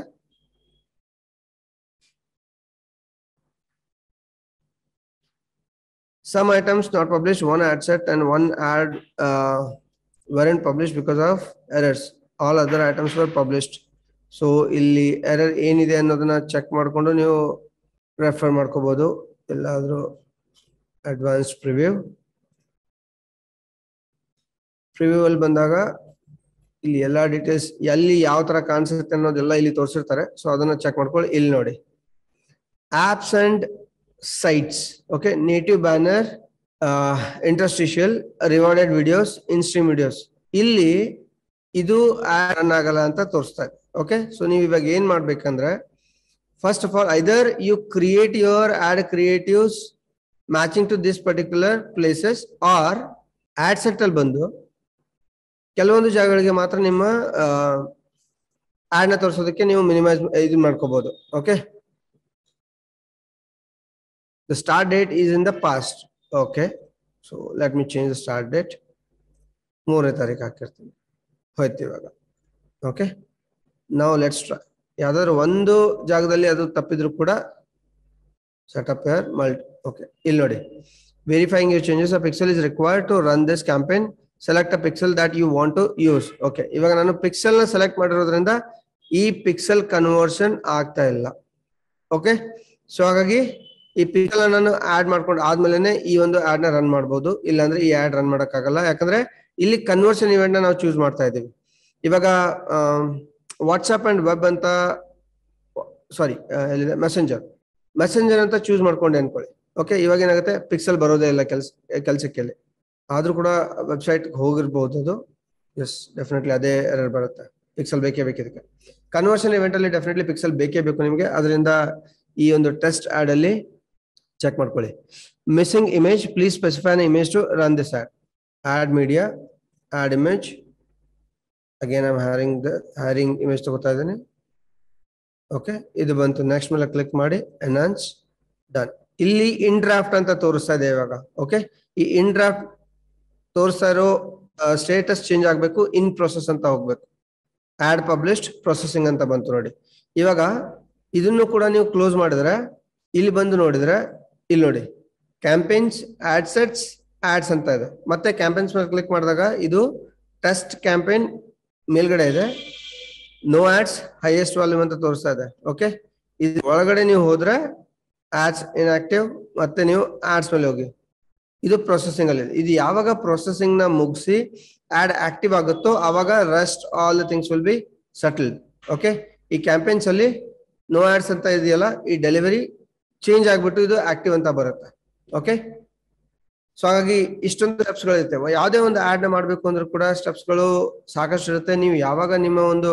some items not published one ad set and one ad uh, weren't published because of errors all other items were published so ಇಲ್ಲಿ ಎರರ್ ಏನಿದೆ ಅನ್ನೋದನ್ನ ಚೆಕ್ ಮಾಡ್ಕೊಂಡು ನೀವು ರೆಫರ್ ಮಾಡ್ಕೋಬಹುದು ಎಲ್ಲಾದ್ರೂ ಅಡ್ವಾನ್ಸ್ ಪ್ರಿವ್ಯೂ ಪ್ರಿವ್ಯೂ ಅಲ್ಲಿ ಬಂದಾಗ ಇಲ್ಲಿ ಎಲ್ಲಾ ಡೀಟೇಲ್ಸ್ ಎಲ್ಲಿ ಯಾವ ತರ ಕಾಣಿಸುತ್ತೆ ಅನ್ನೋದೆಲ್ಲ ಇಲ್ಲಿ ತೋರಿಸಿರ್ತಾರೆ ಸೊ ಅದನ್ನ ಚೆಕ್ ಮಾಡ್ಕೊಳ್ಳಿ ಇಲ್ಲಿ ನೋಡಿ apps and sites okay native banner interstitial rewarded videos instream videos ಇಲ್ಲಿ ಇದು ರನ್ ಆಗಲ್ಲ ಅಂತ ತೋರಿಸ್ತಾ ಇದೆ ಓಕೆ ಸೊ ನೀವು ಇವಾಗ ಏನ್ ಮಾಡ್ಬೇಕಂದ್ರೆ first of all either you create your ad creatives matching to this particular places or ad set ಅಲ್ಲಿ ಬಂದು ಕೆಲವೊಂದು ಜಾಗಗಳಿಗೆ ಮಾತ್ರ ನಿಮ್ಮ ಆಡ್ ನ ತೋರಿಸೋದಕ್ಕೆ ನೀವು ಮಿನಿಮೈಸ್ ಇದು ಮಾಡ್ಕೋಬಹುದು okay The start date is in the past. Okay. So let me change the start date. ಮೂರನೇ ತಾರೀಕು ಹಾಕಿರ್ತೀನಿ ಹೋಯ್ತು ಇವಾಗ ಓಕೆ ನಾವು ಲೆಟ್ಸ್ ಟ್ರೈ ಯಾವ್ದಾದ್ರು ಒಂದು ಜಾಗದಲ್ಲಿ ಅದು ತಪ್ಪಿದ್ರು ಕೂಡ ಸೆಟಪ್ ಯರ್ ಮಲ್ಟಿ ಓಕೆ ಇಲ್ಲಿ ನೋಡಿ verifying you changes a pixel is required to run this campaign select a pixel that you want to use okay ಇವಾಗ ನಾನು ಪಿಕ್ಸೆಲ್ ನ ಸೆಲೆಕ್ಟ್ ಮಾಡಿರೋದ್ರಿಂದ ಈ ಪಿಕ್ಸೆಲ್ ಕನ್ವರ್ಷನ್ ಆಗ್ತಾ ಇಲ್ಲ ಓಕೆ ಸೊ ಹಾಗಾಗಿ ಈ ಪಿಕ್ಸೆಲ್ ನಾನು ಆಡ್ ಮಾಡ್ಕೊಂಡು ಆದ್ಮೇಲೆ ಈ ಒಂದು ಆಡ್ ನ ರನ್ ಮಾಡ್ಬೋದು ಇಲ್ಲಾಂದ್ರೆ ಈ ಆಡ್ ರನ್ ಮಾಡಕ್ಕಾಗಲ್ಲ ಯಾಕಂದ್ರೆ ಇಲ್ಲಿ ಕನ್ವರ್ಷನ್ ಇವೆಂಟ್ ನ ನಾವು ಚೂಸ್ ಮಾಡ್ತಾ ಇದೀವಿ ಇವಾಗ ವಾಟ್ಸ್ಆಪ್ ಅಂಡ್ ವೆಬ್ ಅಂತ ಸಾರಿ ಮೆಸೆಂಜರ್ ಮೆಸೆಂಜರ್ ಅಂತ ಚೂಸ್ ಮಾಡ್ಕೊಂಡೆ ಅನ್ಕೊಳ್ಳಿ ಓಕೆ ಇವಾಗ ಏನಾಗುತ್ತೆ ಪಿಕ್ಸೆಲ್ ಬರೋದೇ ಇಲ್ಲ ಕೆಲ್ಸ ಕೆಲ್ಸಕ್ಕೆ ಆದ್ರೂ ಕೂಡ ವೆಬ್ಸೈಟ್ ಹೋಗಿರ್ಬೋದು ಅದು ಎಸ್ ಡೆಫಿನೆಟ್ಲಿ ಅದೇ ಎರರ್ ಬರುತ್ತೆ ಪಿಕ್ಸೆಲ್ ಬೇಕೇ ಬೇಕು ಇದಕ್ಕೆ ಕನ್ವರ್ಷನ್ ಇವೆಂಟ್ ಅಲ್ಲಿ ಡೆಫಿನೆಟ್ಲಿ ಪಿಕ್ಸೆಲ್ ಬೇಕೇ ಬೇಕು ನಿಮಗೆ ಅದರಿಂದ ಈ ಒಂದು ಟೆಸ್ಟ್ ಆಡ್ ಅಲ್ಲಿ ಚೆಕ್ ಮಾಡ್ಕೊಳ್ಳಿ missing image please specify image to run this ad ad media ad image again I'm having the having image ತಗೋತಾ ಇದ್ದೀನಿ ಓಕೆ ಇದು ಬಂತು ನೆಕ್ಸ್ಟ್ ಮೇಲೆ ಕ್ಲಿಕ್ ಮಾಡಿ ಎನ್ಹಾನ್ಸ್ ಡನ್ ಇಲ್ಲಿ ಇನ್ ಡ್ರಾಫ್ಟ್ ಅಂತ ತೋರಿಸ್ತಾ ಇದೆ ಇವಾಗ ಓಕೆ ಈ ಇನ್ ಡ್ರಾಫ್ಟ್ ತೋರಿಸ್ತಾ ಇರೋ ಸ್ಟೇಟಸ್ ಚೇಂಜ್ ಆಗಬೇಕು ಇನ್ ಪ್ರೊಸೆಸ್ ಅಂತ ಹೋಗ್ಬೇಕು ಆಡ್ ಪಬ್ಲಿಷ್ಡ್ ಪ್ರೊಸೆಸಿಂಗ್ ಅಂತ ಬಂತು ನೋಡಿ ಇವಾಗ ಇದನ್ನು ಕೂಡ ನೀವು ಕ್ಲೋಸ್ ಮಾಡಿದ್ರೆ ಇಲ್ಲಿ ಬಂದು ನೋಡಿದ್ರೆ ಇಲ್ಲಿ ನೋಡಿ ಕ್ಯಾಂಪೇನ್ಸ್ ಆಡ್ಸೆಟ್ಸ್ ಆಡ್ಸ್ ಅಂತ ಇದೆ ಮತ್ತೆ ಕ್ಯಾಂಪೇನ್ಸ್ ಮೇಲೆ ಕ್ಲಿಕ್ ಮಾಡಿದಾಗ ಇದು ಟೆಸ್ಟ್ ಕ್ಯಾಂಪೇನ್ ಮೇಲ್ಗಡೆ ಇದೆ ನೋ ಆಡ್ಸ್ ಹೈಯೆಸ್ಟ್ ವಾಲ್ಯೂಮ್ ಅಂತ ತೋರಿಸ್ತಾ ಇದೆ ಓಕೆ ಇದು ಒಳಗಡೆ ನೀವು ಹೋದ್ರೆ ಆಡ್ಸ್ ಇನ್ಆಕ್ಟಿವ್ ಮತ್ತೆ ನೀವು ಆಡ್ಸ್ ಮೇಲೆ ಹೋಗಿ ಇದು ಪ್ರೊಸೆಸಿಂಗ್ ಅಲ್ಲಿ ಇದೆ ಇದು ಯಾವಾಗ ಪ್ರೊಸೆಸಿಂಗ್ ನ ಮುಗಿಸಿ ಆಡ್ ಆಕ್ಟಿವ್ ಆಗುತ್ತೋ ಅವಾಗ rest all the things will be settled okay ಈ ಕ್ಯಾಂಪೇನ್ಸ್ ಅಲ್ಲಿ ನೋ ಆಡ್ಸ್ ಅಂತ ಇದೆಯಲ್ಲ ಈ ಡೆಲಿವರಿ ಚೇಂಜ್ ಆಗ್ಬಿಟ್ಟು ಇದು ಆಕ್ಟಿವ್ ಅಂತ ಬರುತ್ತೆ ಓಕೆ ಸೊ ಹಾಗಾಗಿ ಇಷ್ಟೊಂದು ಸ್ಟೆಪ್ಸ್ ಗಳಿರುತ್ತೆ ಯಾವುದೇ ಒಂದು ಆಡ್ ನ ಮಾಡ್ಬೇಕು ಅಂದ್ರೂ ಕೂಡ ಸ್ಟೆಪ್ಸ್ ಗಳು ಸಾಕಷ್ಟು ಇರುತ್ತೆ ನೀವು ಯಾವಾಗ ನಿಮ್ಮ ಒಂದು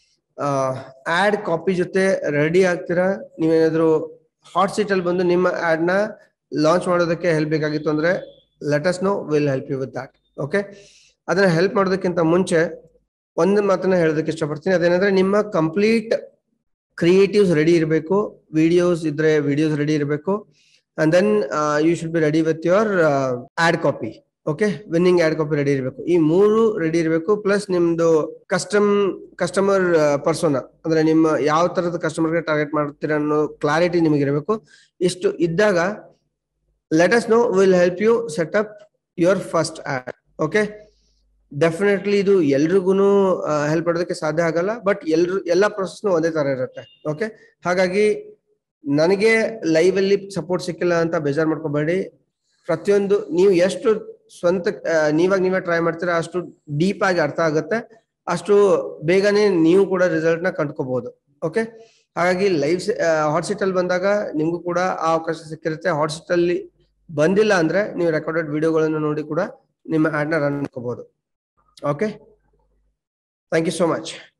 ಆಡ್ ಕಾಪಿ ಜೊತೆ ರೆಡಿ ಆಗ್ತೀರಾ ನೀವೇನಾದ್ರು ಹಾಟ್ ಸೀಟ್ ಅಲ್ಲಿ ಬಂದು ನಿಮ್ಮ ಆಡ್ ನ ಲಾಂಚ್ ಮಾಡೋದಕ್ಕೆ ಹೆಲ್ಪ್ ಬೇಕಾಗಿತ್ತು ಅಂದ್ರೆ let us know will help you with that okay ಅದನ್ನ ಹೆಲ್ಪ್ ಮಾಡೋದಕ್ಕಿಂತ ಮುಂಚೆ ಒಂದು ಮಾತನ್ನ ಹೇಳೋದಕ್ಕೆ ಇಷ್ಟಪಡ್ತೀನಿ ಅದೇನಂದ್ರೆ ನಿಮ್ಮ ಕಂಪ್ಲೀಟ್ ಕ್ರಿಯೇಟಿವ್ಸ್ ರೆಡಿ ಇರಬೇಕು ವಿಡಿಯೋಸ್ ಇದ್ರೆ ವಿಡಿಯೋಸ್ ರೆಡಿ ಇರಬೇಕು and then you should be ready with your ad copy okay winning ad copy ready ಇರಬೇಕು ಈ ಮೂರು ರೆಡಿ ಇರಬೇಕು ಪ್ಲಸ್ ನಿಮ್ದು ಕಸ್ಟಮ್ ಕಸ್ಟಮರ್ ಪರ್ಸೋನ ಅಂದ್ರೆ ನಿಮ್ಮ ಯಾವ ತರದ ಕಸ್ಟಮರ್ಗೆ ಟಾರ್ಗೆಟ್ ಮಾಡ್ತೀರಾ ಅನ್ನೋ ಕ್ಲಾರಿಟಿ ನಿಮಗೆ ಇರಬೇಕು ಇಷ್ಟು ಇದ್ದಾಗ let us know will help you set up your first ad okay definitely ಇದು ಎಲ್ರಿಗೂ ಹೆಲ್ಪ್ ಮಾಡೋದಕ್ಕೆ ಸಾಧ್ಯ ಆಗಲ್ಲ ಬಟ್ ಎಲ್ರು ಎಲ್ಲ ಪ್ರೊಸೆಸ್ನು ಒಂದೇ ತರ ಇರುತ್ತೆ ಓಕೆ ಹಾಗಾಗಿ ನನಗೆ ಲೈವ್ ಅಲ್ಲಿ ಸಪೋರ್ಟ್ ಸಿಕ್ಕಿಲ್ಲ ಅಂತ ಬೇಜಾರ್ ಮಾಡ್ಕೋಬೇಡಿ ಪ್ರತಿಯೊಂದು ನೀವು ಎಷ್ಟು ಸ್ವಂತ ನೀವಾಗ ನೀವೇ ಟ್ರೈ ಮಾಡ್ತೀರಾ ಅಷ್ಟು ಡೀಪ್ ಆಗಿ ಅರ್ಥ ಆಗುತ್ತೆ ಅಷ್ಟು ಬೇಗನೆ ನೀವು ಕೂಡ ರಿಸಲ್ಟ್ ನ ಕಂಡ್ಕೋಬಹುದು ಓಕೆ ಹಾಗಾಗಿ ಲೈವ್ ಹಾಟ್ ಸೀಟ್ ಅಲ್ಲಿ ಬಂದಾಗ ನಿಮ್ಗೂ ಕೂಡ ಆ ಅವಕಾಶ ಸಿಕ್ಕಿರುತ್ತೆ ಹಾಟ್ ಸೀಟ್ ಅಲ್ಲಿ ಬಂದಿಲ್ಲ ಅಂದ್ರೆ ನೀವು ರೆಕಾರ್ಡೆಡ್ ವಿಡಿಯೋಗಳನ್ನು ನೋಡಿ ಕೂಡ ನಿಮ್ಮ ಆಡ್ ನ ರನ್ ಮಾಡ್ಕೋಬಹುದು okay thank you so much